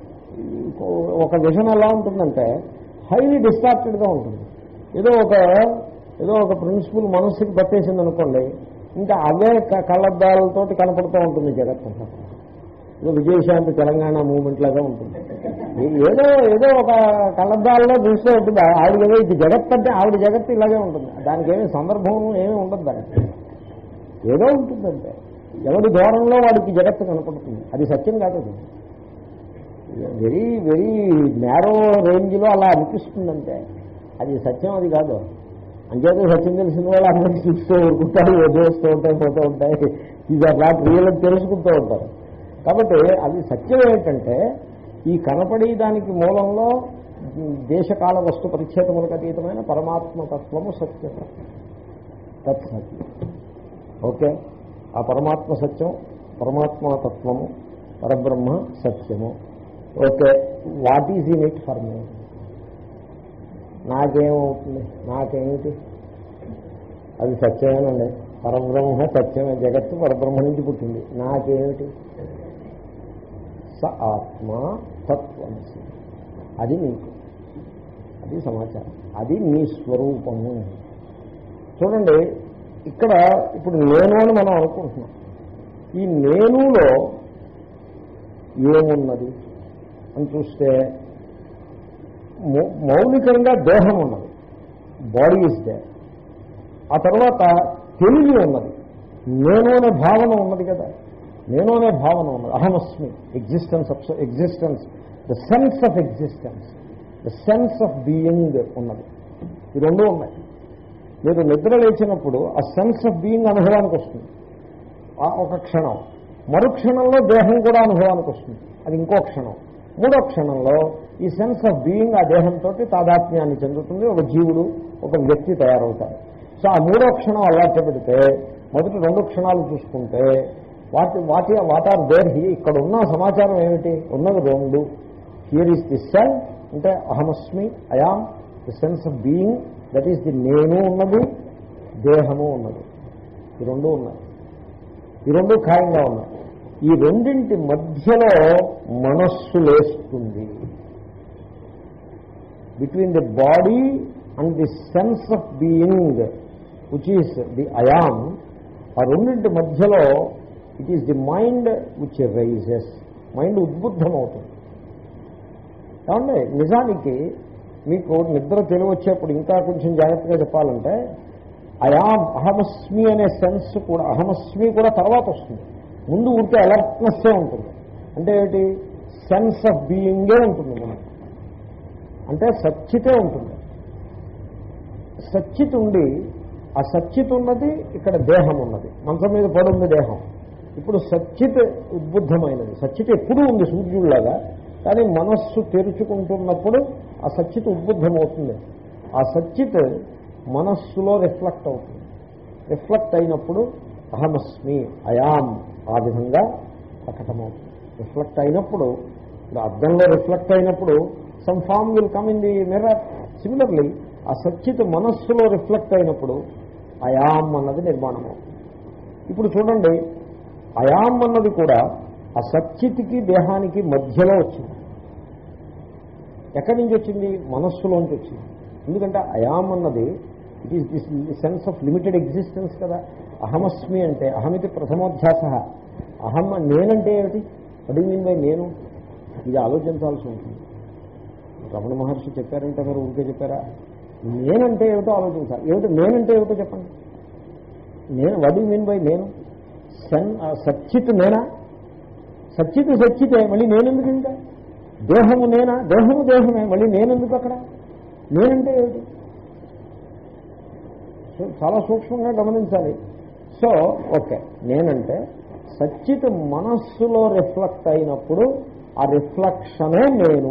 ఒక విషయం ఎలా ఉంటుందంటే హైలీ డిస్టార్టెడ్గా ఉంటుంది ఏదో ఒక ఏదో ఒక ప్రిన్సిపల్ మనస్సుకి పట్టేసింది అనుకోండి ఇంకా అవే క- కళ్ళద్దాలతోటి కనపడుతూ ఉంటుంది జగత్ అంతా. ఏదో విజయశాంతి తెలంగాణ మూవ్మెంట్ లాగా ఉంటుంది ఏ- ఏదో ఏదో ఒక కళ్ళద్దాల్లో చూస్తూ ఉంటుంది ఆవిడ ఏదో ఇది జగత్ అంటే ఆవిడ జగత్తు ఇలాగే ఉంటుంది దానికి ఏమీ సందర్భం ఏమీ ఉండదు దానికి ఏదో ఉంటుందంటే ఎవరి దూరంలో వాడికి జగత్తు కనపడుతుంది అది సత్యం కాదు అది వెరీ వెరీ నేరో రేంజ్లో అలా అనిపిస్తుందంటే అది సత్యం అది కాదు అంచేత సత్యం తెలిసిన వాళ్ళు అందరికీ చూస్తూ ఊరుకుంటారు వదిలేస్తూ ఉంటాయి పోతూ ఉంటాయి ఇది అట్లా రియల్ అని తెలుసుకుంటూ ఉంటారు కాబట్టి అది సత్యం ఏంటంటే ఈ కనపడే దానికి మూలంలో దేశకాల వస్తు పరిచ్ఛేదములకు అతీతమైన పరమాత్మ తత్వము సత్యం తత్సత్యం ఓకే ఆ పరమాత్మ సత్యం పరమాత్మ తత్వము పరబ్రహ్మ సత్యము okay what is in it for me నాకేమవుతుంది నాకేమిటి అది సత్యమేనండి పరబ్రహ్మ సత్యమే జగత్తు పరబ్రహ్మ నుంచి పుట్టింది నాకేమిటి స ఆత్మ తత్వం అది నీకు అది సమాచారం అది నీ స్వరూపము చూడండి ఇక్కడ ఇప్పుడు నేను అని మనం అనుకుంటున్నాం ఈ నేనులో ఏమున్నది అని చూస్తే మౌ- మౌలికంగా దేహం ఉన్నది బాడీ ఇస్ దే ఆ తర్వాత తెలివి ఉన్నది నేను అనే భావన ఉన్నది కదా నేను అనే భావన ఉన్నది అహమస్మి existence of existence the sense of existence the sense of being ఉన్నది ఈ రెండు ఉన్నాయి మీరు నిద్ర లేచినప్పుడు ఆ సెన్స్ ఆఫ్ బీయింగ్ అనుభవానికి వస్తుంది ఆ ఒక క్షణం మరు క్షణంలో దేహం కూడా అనుభవానికి వస్తుంది అది ఇంకో క్షణం మూడో క్షణంలో ఈ సెన్స్ ఆఫ్ బీయింగ్ ఆ దేహంతో తాదాత్మ్యాన్ని చెందుతుంది ఒక జీవుడు ఒక వ్యక్తి తయారవుతాడు సో ఆ మూడో క్షణం అలవాటు పెడితే మొదటి రెండు క్షణాలు చూసుకుంటే వాటి వాటి వాట్ ఆర్ దేర్ హీ ఇక్కడ ఉన్న సమాచారం ఏమిటి ఉన్నది రెండు హియర్ ఈస్ ది సెల్ అంటే అహమస్మి I am the sense of being that is the నేను ఉన్నది దేహము ఉన్నది ఈ రెండు ఉన్నాయి ఈ రెండు ఖాయంగా ఉన్నాయి ఈ రెండింటి మధ్యలో మనస్సు లేస్తుంది between the body and the sense of being which is the I am ఆ రెండింటి మధ్యలో it is the mind which rises mind ఉద్బుద్ధమవుతుంది ఏమండి నిజానికి మీకు నిద్ర తెలివి వచ్చేప్పుడు ఇంకా కొంచెం జాగ్రత్తగా చెప్పాలంటే అయామ్ అహమస్మి అనే సెన్స్ కూడా అహమస్మి కూడా తర్వాత వస్తుంది ముందు ఉంటే అలర్ట్నెస్సే ఉంటుంది అంటే ఏంటి సెన్స్ ఆఫ్ బీయింగే ఉంటుంది మనకు అంటే సచ్చితే ఉంటుంది సచ్చిత్ ఉండి ఆ సచ్చిత్ ఉన్నది ఇక్కడ దేహం ఉన్నది మంచం మీద పడుంది దేహం ఇప్పుడు సచ్చిత్ ఉద్బుద్ధమైనది సచ్చిత్ ఎప్పుడూ ఉంది సూర్యుడిలాగా కానీ మనస్సు తెరుచుకుంటున్నప్పుడు ఆ సచ్చిత్ ఉద్బుద్ధమవుతుంది ఆ సచ్చిత్ మనస్సులో రిఫ్లెక్ట్ అవుతుంది రిఫ్లెక్ట్ అయినప్పుడు అహమస్మి అయాం ఆ విధంగా ప్రకటమవుతుంది రిఫ్లెక్ట్ అయినప్పుడు ఇప్పుడు అద్దంలో రిఫ్లెక్ట్ అయినప్పుడు some form will come in the mirror similarly ఆ సచ్చిత్ మనస్సులో రిఫ్లెక్ట్ అయినప్పుడు అయాం అన్నది నిర్మాణం అవుతుంది ఇప్పుడు చూడండి అయాం అన్నది కూడా ఆ సచ్చిత్కి దేహానికి మధ్యలో వచ్చింది ఎక్కడి నుంచి వచ్చింది మనస్సులోంచి వచ్చింది ఎందుకంటే అయాం అన్నది it is this sense of limited existence కదా అహమస్మి అంటే అహమితి ప్రథమోధ్యాస అహం నేనంటే ఏమిటి అడిగి మీన్ బై నేను ఇది ఆలోచించాల్సి ఉంటుంది రమణ మహర్షి చెప్పారంటే మీరు ఊరికే చెప్పారా నేనంటే ఏమిటో ఆలోచించాలి ఏమిటో నేనంటే ఏమిటో చెప్పండి నేను వడ్ మీన్ బై నేను సన్ సచ్చిత్ నేనా సచ్చిత్ సచ్చితే మళ్ళీ నేనెందుకు ఇంకా దేహము నేనా దేహము దేహమే మళ్ళీ నేనెందుకు అక్కడ నేనంటే ఏమిటి సో చాలా సూక్ష్మంగా గమనించాలి సో ఓకే నేనంటే సచ్చిత్ మనస్సులో రిఫ్లెక్ట్ అయినప్పుడు ఆ రిఫ్లెక్షనే నేను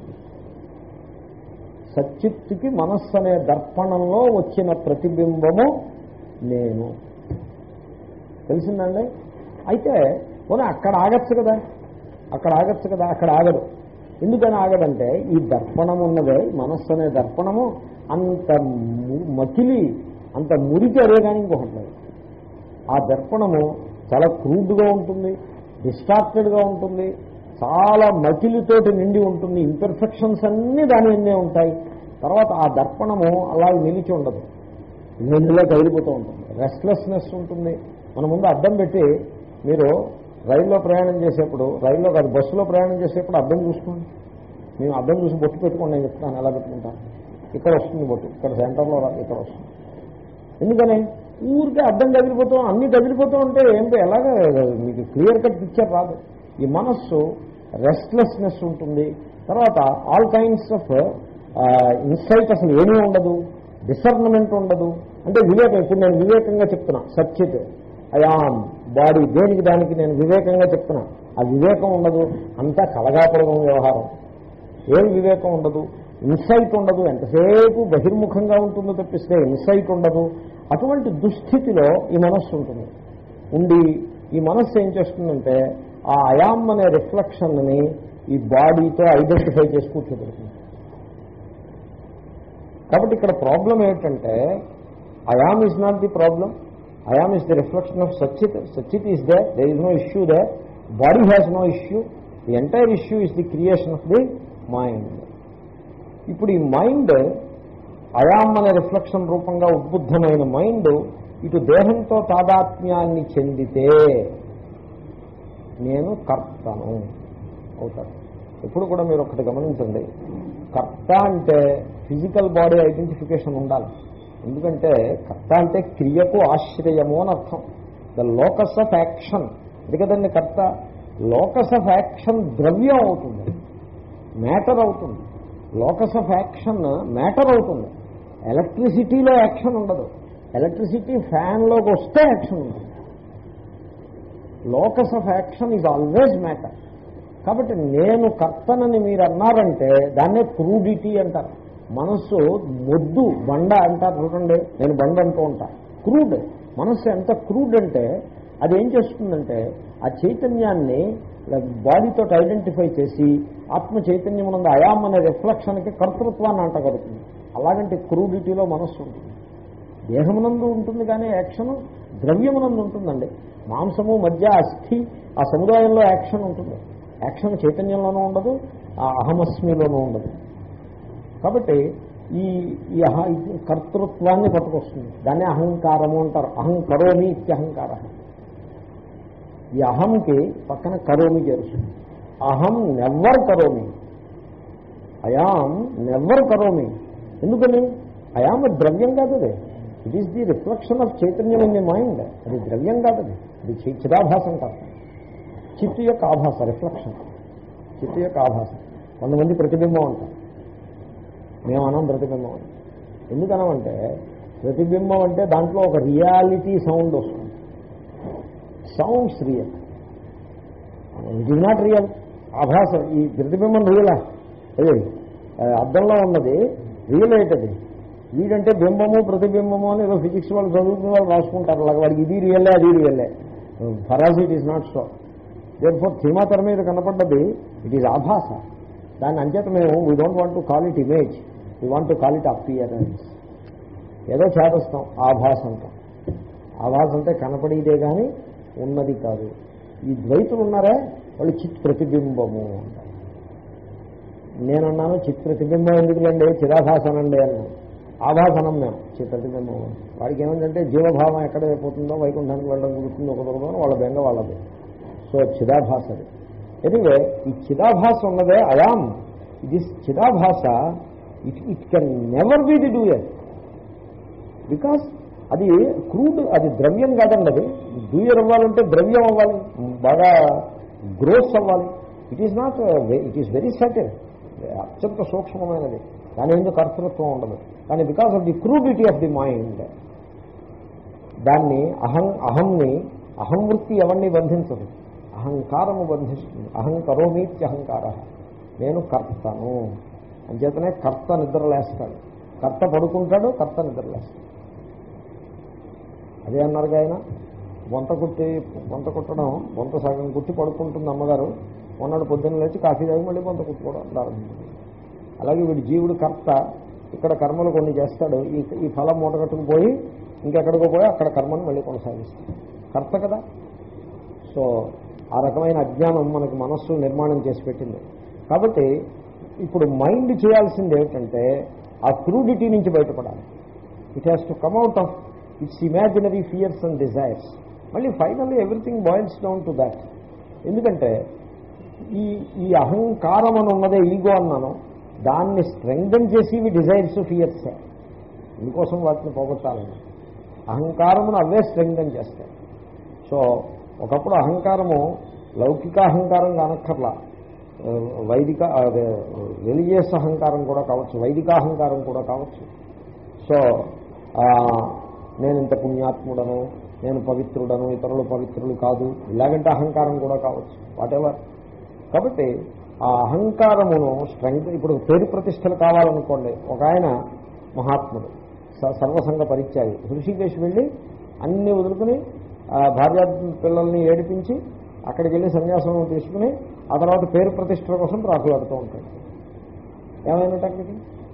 సచ్చిత్తుకి మనస్సు అనే దర్పణంలో వచ్చిన ప్రతిబింబము నేను తెలిసిందండి అయితే పోనీ అక్కడ ఆగచ్చు కదా అక్కడ ఆగచ్చు కదా అక్కడ ఆగదు ఎందుకని ఆగదంటే ఈ దర్పణం ఉన్నదే మనస్సు అనే దర్పణము అంత ము- మకిలి అంత మురికి అదే కానీ ఇంకొకటి లేదు ఆ దర్పణము చాలా క్రూడ్గా ఉంటుంది డిస్టార్టెడ్గా ఉంటుంది చాలా మకిలితోటి నిండి ఉంటుంది ఇంపర్ఫెక్షన్స్ అన్నీ దాని మీదే ఉంటాయి తర్వాత ఆ దర్పణము అలా నిలిచి ఉండదు నీళ్ళలో కదిలిపోతూ ఉంటుంది రెస్ట్లెస్నెస్ ఉంటుంది మన ముందు అద్దం పెట్టి మీరు రైల్లో ప్రయాణం చేసేప్పుడు రైల్లో కాదు బస్సులో ప్రయాణం చేసేప్పుడు అద్దం చూసుకోండి మేము అద్దం చూసి బొట్టు పెట్టుకోండి నేను చెప్తాను ఎలా పెట్టుకుంటాను ఇక్కడ వస్తుంది బొట్టు ఇక్కడ సెంటర్లో రా ఇక్కడ వస్తుంది ఎందుకని ఊరికే అద్దం కదిలిపోతూ అన్ని కదిలిపోతూ ఉంటే ఏంటో ఎలాగ మీకు క్లియర్ కట్ పిక్చర్ రాదు ఈ మనస్సు రెస్ట్లెస్నెస్ ఉంటుంది తర్వాత ఆల్ కైండ్స్ ఆఫ్ ఇన్సైట్ అసలు ఏమీ ఉండదు డిసర్నమెంట్ ఉండదు అంటే వివేకం ఇప్పుడు నేను వివేకంగా చెప్తున్నా సచ్చిత్ అయామ్ బాడీ దేనికి దానికి నేను వివేకంగా చెప్తున్నా ఆ వివేకం ఉండదు అంతా కలగాపులగం వ్యవహారం ఏం వివేకం ఉండదు ఇన్సైట్ ఉండదు ఎంతసేపు బహిర్ముఖంగా ఉంటుందో తప్పిస్తే ఇన్సైట్ ఉండదు అటువంటి దుస్థితిలో ఈ మనస్సు ఉంటుంది ఉండి ఈ మనస్సు ఏం చేస్తుందంటే ఆ అయామ్ అనే రిఫ్లెక్షన్ని ఈ బాడీతో ఐడెంటిఫై చేసి కూర్చోబెడుతుంది కాబట్టి ఇక్కడ ప్రాబ్లం ఏంటంటే I am is not the problem I am is the reflection of సచ్చిత్ సచ్చిత్ is the the is no issue the body has no issue the entire issue is the creation of the mind ఇప్పుడు ఈ mind I'm అనే reflection రూపంగా ఉద్బుద్ధమైన mind ఇటు దేహంతో తాదాత్మ్యాన్ని చెందితే నేను కర్తను అవుతాను ఎప్పుడు కూడా మీరు ఒకటి గమనించండి కర్త అంటే ఫిజికల్ బాడీ ఐడెంటిఫికేషన్ ఉండాలి ఎందుకంటే కర్త అంటే క్రియకు ఆశ్రయము అని అర్థం ద లోకస్ ఆఫ్ యాక్షన్ ఇది కదండి కర్త లోకస్ ఆఫ్ యాక్షన్ ద్రవ్యం అవుతుంది మ్యాటర్ అవుతుంది లోకస్ ఆఫ్ యాక్షన్ మ్యాటర్ అవుతుంది ఎలక్ట్రిసిటీలో యాక్షన్ ఉండదు ఎలక్ట్రిసిటీ ఫ్యాన్లోకి వస్తే యాక్షన్ ఉంటుంది locus of action is always matter కాబట్టి నేను కర్తనని మీరు అన్నారంటే దాన్నే క్రూడిటీ అంటారు మనస్సు మొద్దు బండ అంటారు చూడండి నేను బండ అంటూ ఉంటా క్రూడ్ మనస్సు ఎంత క్రూడ్ అంటే అది ఏం చేస్తుందంటే ఆ చైతన్యాన్ని బాడీతో ఐడెంటిఫై చేసి ఆత్మ చైతన్యం ఉన్నది అయాం అనే రిఫ్లెక్షన్కి కర్తృత్వాన్ని అంటగడుతుంది అలాగంటే క్రూడిటీలో మనస్సు ఉంటుంది దేహమునందు ఉంటుంది కానీ యాక్షన్ ద్రవ్యమునందు ఉంటుందండి మాంసము మధ్య అస్థి ఆ సముదాయంలో యాక్షన్ ఉంటుంది యాక్షన్ చైతన్యంలోనూ ఉండదు ఆ అహమస్మిలోనూ ఉండదు కాబట్టి ఈ ఈ అహ ఈ కర్తృత్వాన్ని పట్టుకొస్తుంది దాన్ని అహంకారము అంటారు అహం కరోమి ఇత్యహంకార ఈ అహంకి పక్కన కరోమి చేరుస్తుంది అహం నెవ్వర్ కరోమి అయాం నెవ్వర్ కరోమి ఎందుకని అయాం ద్రవ్యం కాదు అది it is the reflection of చైతన్యం ఇన్ ది మైండ్ అది ద్రవ్యం కాదు అది అది చి- చిదాభాసం కాదు చిత్తు యొక్క ఆభాస రిఫ్లెక్షన్ చిత్తు యొక్క ఆభాస కొంతమంది ప్రతిబింబం అంటారు మేము అనం ప్రతిబింబం అని ఎందుకనమంటే ప్రతిబింబం అంటే దాంట్లో ఒక రియాలిటీ సౌండ్ వస్తుంది sounds real it is not real ఆభాస ఈ ప్రతిబింబం రియలా అదే ఆ, అద్దంలో ఉన్నది రియల్ ఏంటది వీడంటే బింబము ప్రతిబింబము అని ఏదో ఫిజిక్స్ వాళ్ళు చదువుకున్న వాళ్ళు రాసుకుంటారు అలాగే వాడికి ఇది రియల్లే అది రియల్లే ఫరాజ్ it is not so therefore cinema తెర మీద కనపడ్డది ఇట్ ఈజ్ ఆభాస దాన్ని అంచేత మేము we don't want to call it image we want to call it appearance ఏదో చేతస్తాం ఆభాస అంటాం ఆభాస అంటే కనపడేదే కానీ ఉన్నది కాదు ఈ ద్వైతులు ఉన్నారే వాళ్ళు చిత్ ప్రతిబింబము అంటారు నేనన్నాను చిత్ ప్రతిబింబం ఎందుకులండి చిరాభాసనండి అన్నాను ఆభాసనం మేము చిత్ ప్రతిబింబం వాడికి ఏమంటే జీవభావం ఎక్కడ పోతుందో వైకుంఠానికి వెళ్ళడం కుదురుతుందో కుదరదో అని వాళ్ళ బెంగ వాళ్ళది సో చిదాభాస అది ఎనివే ఈ చిదాభాస ఉన్నదే అయాం ఇది చిదాభాస it it can never be the doer because అది క్రూడ్ అది ద్రవ్యం కాదండి అది డూయర్ అవ్వాలంటే ద్రవ్యం అవ్వాలి బాగా గ్రోస్ అవ్వాలి it is not it is very subtle అత్యంత సూక్ష్మమైనది దాని ఎందుకు కర్తృత్వం ఉండదు కానీ because of the crudity of the mind దాన్ని అహం అహంని అహం వృత్తి ఎవరిని బంధించదు అహంకారము బంధిస్తుంది అహం కరోమీత్య అహంకార నేను కర్తను అంచేతనే కర్త నిద్రలేస్తాడు కర్త పడుకుంటాడు కర్త నిద్రలేస్తాడు అదే అన్నారు ఆయన వంత కుట్టి వంత కుట్టడం వంత సగం కుట్టి పడుకుంటుంది అమ్మగారు మొన్నటి పొద్దున్న లేచి కాఫీ తాగి మళ్ళీ వంత కుట్టుకోవడం ప్రారంభించింది అలాగే వీడి జీవుడు కర్త ఇక్కడ కర్మలు కొన్ని చేస్తాడు ఈ ఈ ఫలం మూట కట్టుకుపోయి ఇంకెక్కడికో పోయి అక్కడ కర్మను మళ్ళీ కొనసాగిస్తాడు కర్త కదా సో ఆ రకమైన అజ్ఞానం మనకి మనస్సు నిర్మాణం చేసి పెట్టింది కాబట్టి ఇప్పుడు మైండ్ చేయాల్సింది ఏమిటంటే ఆ క్రూడిటీ నుంచి బయటపడాలి it has to come out of its imaginary fears and desires మళ్ళీ finally everything boils down to that ఎందుకంటే ఈ ఈ అహంకారం అని ఉన్నదే ఈగో అన్నాను దాన్ని స్ట్రెంగ్దన్ చేసి ఇవి డిజైర్స్ ఫియర్సే ఇందుకోసం వాటిని పోగొట్టాలని అహంకారమును అవే స్ట్రెంగ్దన్ చేస్తాయి సో ఒకప్పుడు అహంకారము లౌకిక అహంకారం కానక్కర్లా ఆ, వైదిక అదే రిలీజియస్ అహంకారం కూడా కావచ్చు వైదిక అహంకారం కూడా కావచ్చు సో ఆ, నేను ఇంత పుణ్యాత్ముడను నేను పవిత్రుడను ఇతరులు పవిత్రులు కాదు ఇలాగంటే అహంకారం కూడా కావచ్చు వాటెవర్ కాబట్టి ఆ అహంకారమును స్ట్రెంగ్త్ ఇప్పుడు పేరు ప్రతిష్టలు కావాలనుకోండి ఒక ఆయన మహాత్ముడు స- సర్వసంగ పరిత్యాగి హృషికేశ్ వెళ్ళి అన్ని వదులుకుని ఆ భార్య పిల్లల్ని ఏడిపించి అక్కడికి వెళ్ళి సన్యాసం తీసుకుని ఆ తర్వాత పేరు ప్రతిష్టల కోసం ప్రాకులాడుతూ ఉంటాడు ఏమైనట్టు అక్కడికి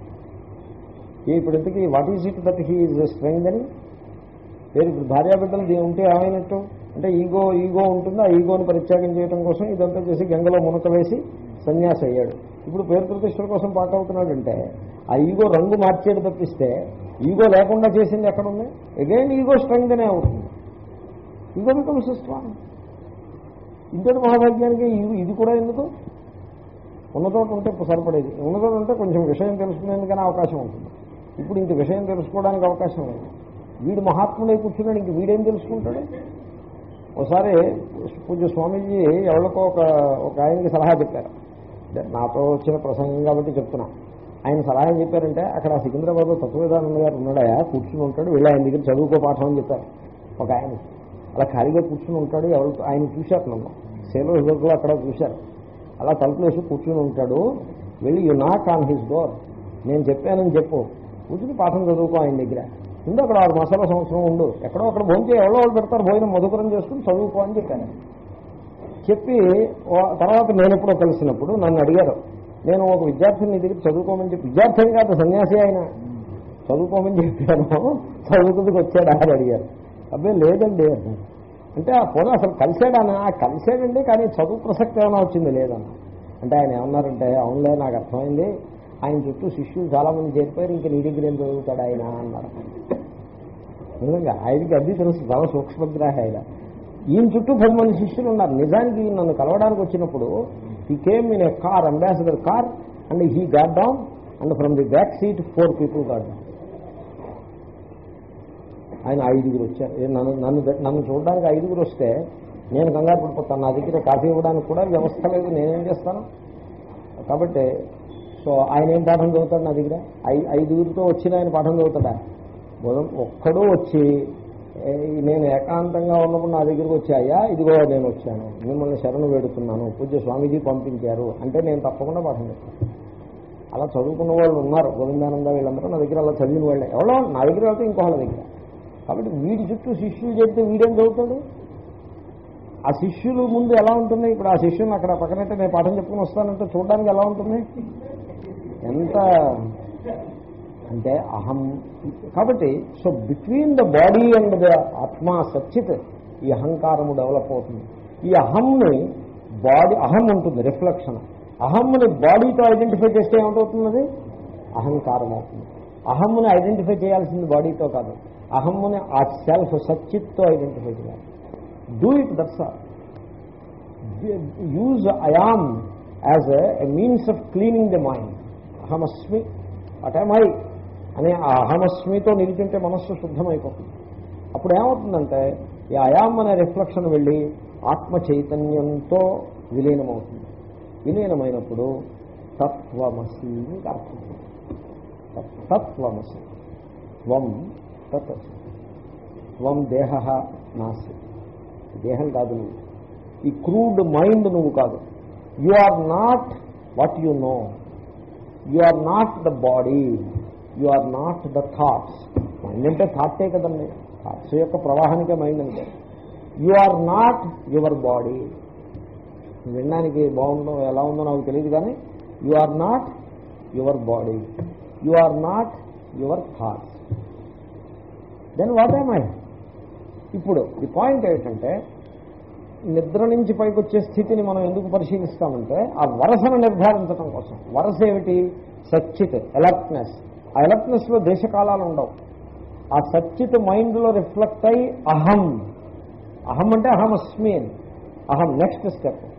ఈ ఇప్పుడు ఇంతకీ what is it that he is strength అని పేరు ఇప్పుడు భార్యాబిడ్డలు దీ- ఉంటే ఏమైనట్టు అంటే ఈగో ఈగో ఉంటుంది ఆ ఈగోని పరిత్యాగం చేయడం కోసం ఇదంతా చేసి గంగలో మునక వేసి సన్యాసి అయ్యాడు ఇప్పుడు పేరు ప్రతిష్టల కోసం పాకవుతున్నాడంటే ఆ ఈగో రంగు మార్చేది తప్పిస్తే ఈగో లేకుండా చేసింది ఎక్కడుంది అగైన్ ఈగో స్ట్రెంగ్ అనే అవుతుంది ఈగో బికమ్స్ స్ట్రాంగ్ ఇంటర్ మహాభాగ్యానికి ఇది- ఇది కూడా ఎందుకు ఉన్న చోట ఉంటే సరిపడేది ఉన్న చోట ఉంటే కొంచెం విషయం తెలుసుకునేందుకనే అవకాశం ఉంటుంది ఇప్పుడు ఇంక విషయం తెలుసుకోవడానికి అవకాశం లేదు వీడు మహాత్ముడై కూర్చున్నాడు ఇంక వీడేం తెలుసుకుంటాడు ఒకసారి పూజ్య స్వామీజీ ఎవరికో ఒక ఒక ఆయనకి సలహా చెప్పారు అంటే నాతో వచ్చిన ప్రసంగం కాబట్టి చెప్తున్నా ఆయన సలహా ఏం చెప్పారంటే అక్కడ సికింద్రాబాద్లో తత్వవేదానంద గారు ఉన్నాడయా కూర్చుని ఉంటాడు వెళ్ళి ఆయన దగ్గర చదువుకో పాఠం అని చెప్పారు ఒక ఆయన అలా ఖాళీగా కూర్చుని ఉంటాడు ఎవరు ఆయన చూశారు నన్ను సేలో హిజర్లో అక్కడ చూశారు అలా తలుపులు వేసి కూర్చుని ఉంటాడు వెళ్ళి యు నాక్ ఆన్ హిస్ డోర్ నేను చెప్పానని చెప్పు కూర్చుని పాఠం చదువుకో ఆయన దగ్గర ముందు అక్కడ ఆరు మాసాల సంవత్సరం ఉండు ఎక్కడో అక్కడ భోజనం ఎవరో వాళ్ళు పెడతారు భోజనం మధుకరం చేసుకుని చదువుకో అని చెప్పాను చెప్పి ఓ- తర్వాత నేను ఎప్పుడో కలిసినప్పుడు నన్ను అడిగారు నేను ఒక విద్యార్థిని నీ దగ్గర చదువుకోమని చెప్పి విద్యార్థి కాదు సన్యాసి ఆయన చదువుకోమని చెప్పాను చదువుకుందుకు వచ్చాడా అని అడిగారు అబ్బాయి లేదండి అన్నాడు. అంటే ఆ పోనీ అసలు కలిసాడానా కలిసాడండి కానీ చదువు ప్రసక్తి ఏమైనా వచ్చింది లేదన్న అంటే ఆయన ఏమన్నారంటే అవునులే నాకు అర్థమైంది ఆయన చుట్టూ శిష్యులు చాలా మంది చేరిపోయారు ఇంకా నీ దగ్గర ఏం చదువుతాడు ఆయన అన్నారు నిజంగా ఆయనకి అద్దీ తెలుసు చాలా సూక్ష్మగ్రాహి ఆయన ఈయన చుట్టూ పది మంది శిష్యులు ఉన్నారు నిజానికి ఈయన నన్ను కలవడానికి వచ్చినప్పుడు he came in a car Ambassador car and he got down and from the back seat four people got down ఆయన ఐదుగురు వచ్చారు ఏ నన్ను నన్ను నన్ను చూడడానికి ఐదుగురు వస్తే నేను కంగారు పడిపోతాను నా దగ్గర కాఫీ ఇవ్వడానికి కూడా వ్యవస్థ లేదు నేనేం చేస్తాను కాబట్టి సో ఆయన ఏం పాఠం చదువుతాడు నా దగ్గర ఐ ఐదుగురితో వచ్చిన ఆయన పాఠం చదువుతాడా బుధం ఒక్కడూ వచ్చి "ఏ, నేను ఏకాంతంగా ఉన్నప్పుడు నా దగ్గరికి వచ్చాయా ఇదిగో నేను వచ్చాను మిమ్మల్ని శరణు వేడుతున్నాను పూజ్య స్వామీజీ పంపించారు అంటే నేను తప్పకుండా పాఠం చెప్తాను అలా చదువుకున్న వాళ్ళు ఉన్నారు గోవిందానంద వీళ్ళందరూ నా దగ్గర అలా చదివిన వాళ్ళే ఎవరో నా దగ్గర వెళ్తే ఇంకోళ్ళ దగ్గర కాబట్టి వీడి చుట్టూ శిష్యులు చెప్తే వీడేం చదువుతాడు ఆ శిష్యులు ముందు ఎలా ఉంటుంది ఇప్పుడు ఆ శిష్యుని అక్కడ పక్కనైతే నేను పాఠం చెప్పుకుని వస్తానంటే చూడడానికి ఎలా ఉంటుంది ఎంత అంటే అహం కాబట్టి so between the body and the ఆత్మ సచ్చిత్ ఈ అహంకారము డెవలప్ అవుతుంది ఈ అహంని బాడీ అహం ఉంటుంది రిఫ్లెక్షన్ అహమ్ని బాడీతో ఐడెంటిఫై చేస్తే ఏమిటవుతున్నది అహంకారం అవుతుంది అహమ్ముని ఐడెంటిఫై చేయాల్సింది బాడీతో కాదు అహమ్ముని ఆ సెల్ఫ్ సచ్చిత్తో ఐడెంటిఫై చేయాలి do it that's all use I am as a means of cleaning the mind అహమస్మి అటమై అనే ఆ అహమస్మితో నిలిచింటే మనస్సు శుద్ధమైపోతుంది అప్పుడు ఏమవుతుందంటే ఈ అయామ్ అనే రిఫ్లెక్షన్ వెళ్ళి ఆత్మ చైతన్యంతో విలీనమవుతుంది విలీనమైనప్పుడు తత్వమసి అని అర్థం తత్వమసి త్వం తత్ త్వం దేహ నాసి దేహం కాదు నువ్వు ఈ క్రూడ్ మైండ్ నువ్వు కాదు you are not what you know you are not the body you are not the thoughts mind అంటే థాట్టే కదండి థాట్స్ యొక్క ప్రవాహానికే మైండ్ అంటే you are not your body వినడానికి బాగుందో ఎలా ఉందో నాకు తెలియదు కానీ you are not your body you are not your thoughts then what am I ఇప్పుడు ది పాయింట్ ఏంటంటే నిద్ర నుంచి పైకి వచ్చే స్థితిని మనం ఎందుకు పరిశీలిస్తామంటే ఆ వరసను నిర్ధారించడం కోసం వరస ఏమిటి సచ్చిత్ అలర్ట్నెస్ ఆ అలర్ట్నెస్ లో దేశకాలాలు ఉండవు ఆ సచ్చిత్ మైండ్ లో రిఫ్లెక్ట్ అయి అహం అహం అంటే అహం అస్మి అని అహం నెక్స్ట్ స్టెప్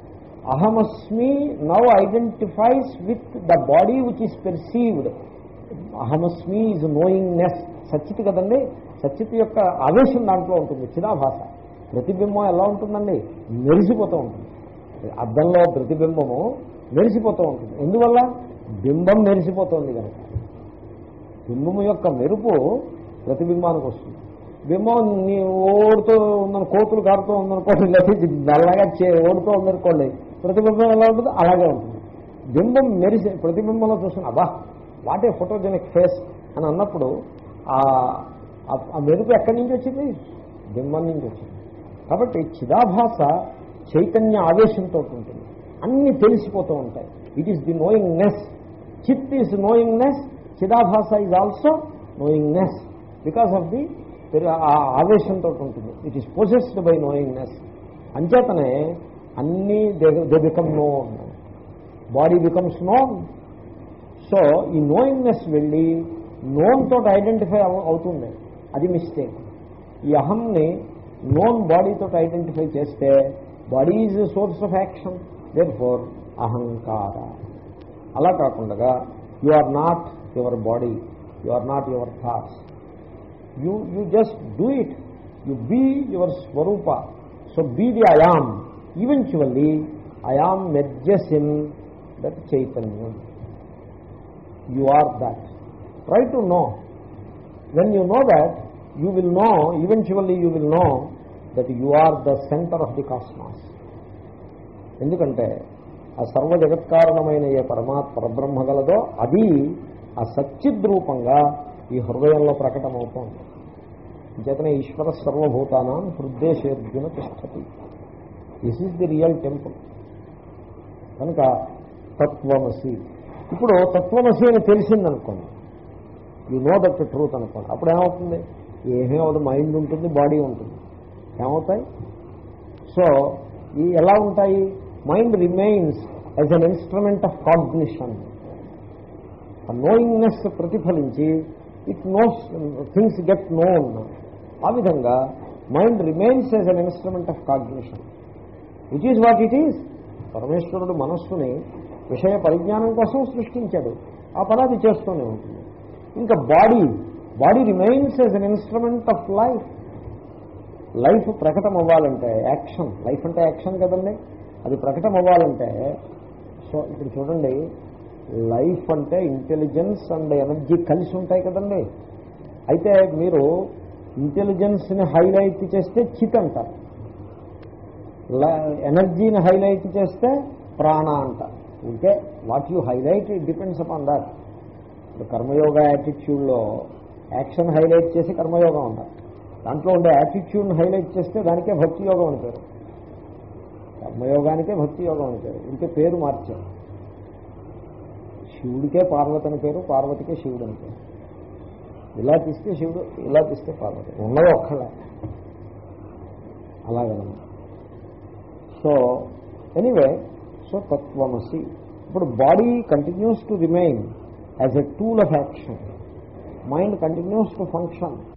అహమస్మి now identifies with the body which is perceived అహమస్మి ఈజ్ నోయింగ్నెస్ సచ్చిత్ కదండి సచ్చిత్ యొక్క ఆవేశం దాంట్లో ఉంటుంది చిరాభాష ప్రతిబింబం ఎలా ఉంటుందండి మెరిసిపోతూ ఉంటుంది అద్దంలో ప్రతిబింబము మెరిసిపోతూ ఉంటుంది ఎందువల్ల బింబం మెరిసిపోతుంది కనుక బింబము యొక్క మెరుపు ప్రతిబింబానికి వస్తుంది బింబం నీ ఓడుతూ ఉందని కోతులు కారుతూ ఉందనుకోండి లేకపోతే నల్లగా చే ఓడుతూ ఉందనుకోండి ప్రతిబింబం ఎలా ఉంటుందో అలాగే ఉంటుంది బింబం మెరిసి ప్రతిబింబంలో చూసిన అబ్బా వాటే ఫోటోజెనిక్ ఫేస్ అని అన్నప్పుడు ఆ ఆ మెరుపు ఎక్కడి నుంచి వచ్చింది బింబం నుంచి వచ్చింది కాబట్టి చిదాభాస చైతన్య ఆవేశంతో ఉంటుంది అన్ని తెలిసిపోతూ ఉంటాయి ఇట్ ఈస్ ది నోయింగ్నెస్ చిత్ ఈజ్ నోయింగ్నెస్ చిదాభాస is also knowingness because of the ఆ ఆవేశంతో ఉంటుంది it is possessed by knowingness అంచేతనే అన్నీ they become known body becomes known so ఈ నోయింగ్నెస్ వెళ్ళి నోన్ తోటి ఐడెంటిఫై అవుతుంది అది మిస్టేక్ ఈ అహంని నోన్ బాడీతో ఐడెంటిఫై చేస్తే body is source of action therefore అహంకార అలా కాకుండా you are not your body you are not your thoughts you you just do it you be your స్వరూప so be the I am eventually I am merges in that చైతన్యం you are that try to know when you know that you will know eventually you will know that you are the centre of the cosmos ఎందుకంటే ఆ సర్వ జగత్కారణమైన ఏ పరమాత్ పరబ్రహ్మ గలదో అది ఆ సచ్చిద్రూపంగా ఈ హృదయంలో ప్రకటమవుతోంది చేతనే ఈశ్వర సర్వభూతానం హృదయశేర్జున తిష్టతి this is the real temple కనుక తత్వమసి ఇప్పుడు తత్వమసి అని తెలిసిందనుకోండి యు నో దట్ ట్రూత్ అనుకోండి అప్పుడు ఏమవుతుంది ఏమీ అవదు మైండ్ ఉంటుంది బాడీ ఉంటుంది ఏమవుతాయి సో ఈ ఎలా ఉంటాయి mind remains as an instrument of cognition ఆ నోయింగ్నెస్ ప్రతిఫలించి it knows things get known ఆ విధంగా mind remains as an instrument of cognition which is what it is పరమేశ్వరుడు మనస్సుని విషయ పరిజ్ఞానం కోసం సృష్టించాడు ఆ పని అది చేస్తూనే ఉంటుంది ఇంకా body body remains as an instrument of life life ప్రకటన అవ్వాలంటే యాక్షన్ లైఫ్ అంటే యాక్షన్ కదండి అది ప్రకటన అవ్వాలంటే సో ఇప్పుడు చూడండి లైఫ్ అంటే ఇంటెలిజెన్స్ అండ్ ఎనర్జీ కలిసి ఉంటాయి కదండి అయితే మీరు ఇంటెలిజెన్స్ని హైలైట్ చేస్తే చిత్ అంటారు ఎనర్జీని హైలైట్ చేస్తే ప్రాణ అంటారు ఉంటే what you highlight it depends upon that ఇప్పుడు కర్మయోగ యాటిట్యూడ్లో యాక్షన్ హైలైట్ చేసి కర్మయోగం అంటారు దాంట్లో ఉండే యాటిట్యూడ్ని హైలైట్ చేస్తే దానికే భక్తి యోగం అని పేరు కర్మయోగానికే భక్తి యోగం అని పేరు ఇంకే పేరు మార్చారు శివుడికే పార్వతి అని పేరు పార్వతికే శివుడు అని పేరు ఇలా తీస్తే శివుడు ఇలా తీస్తే పార్వతి ఉన్నది ఒక్కళ్ళే అలాగనమాట సో ఎనీవే సో తత్వమసి ఇప్పుడు body continues to remain as a tool of action mind continues to function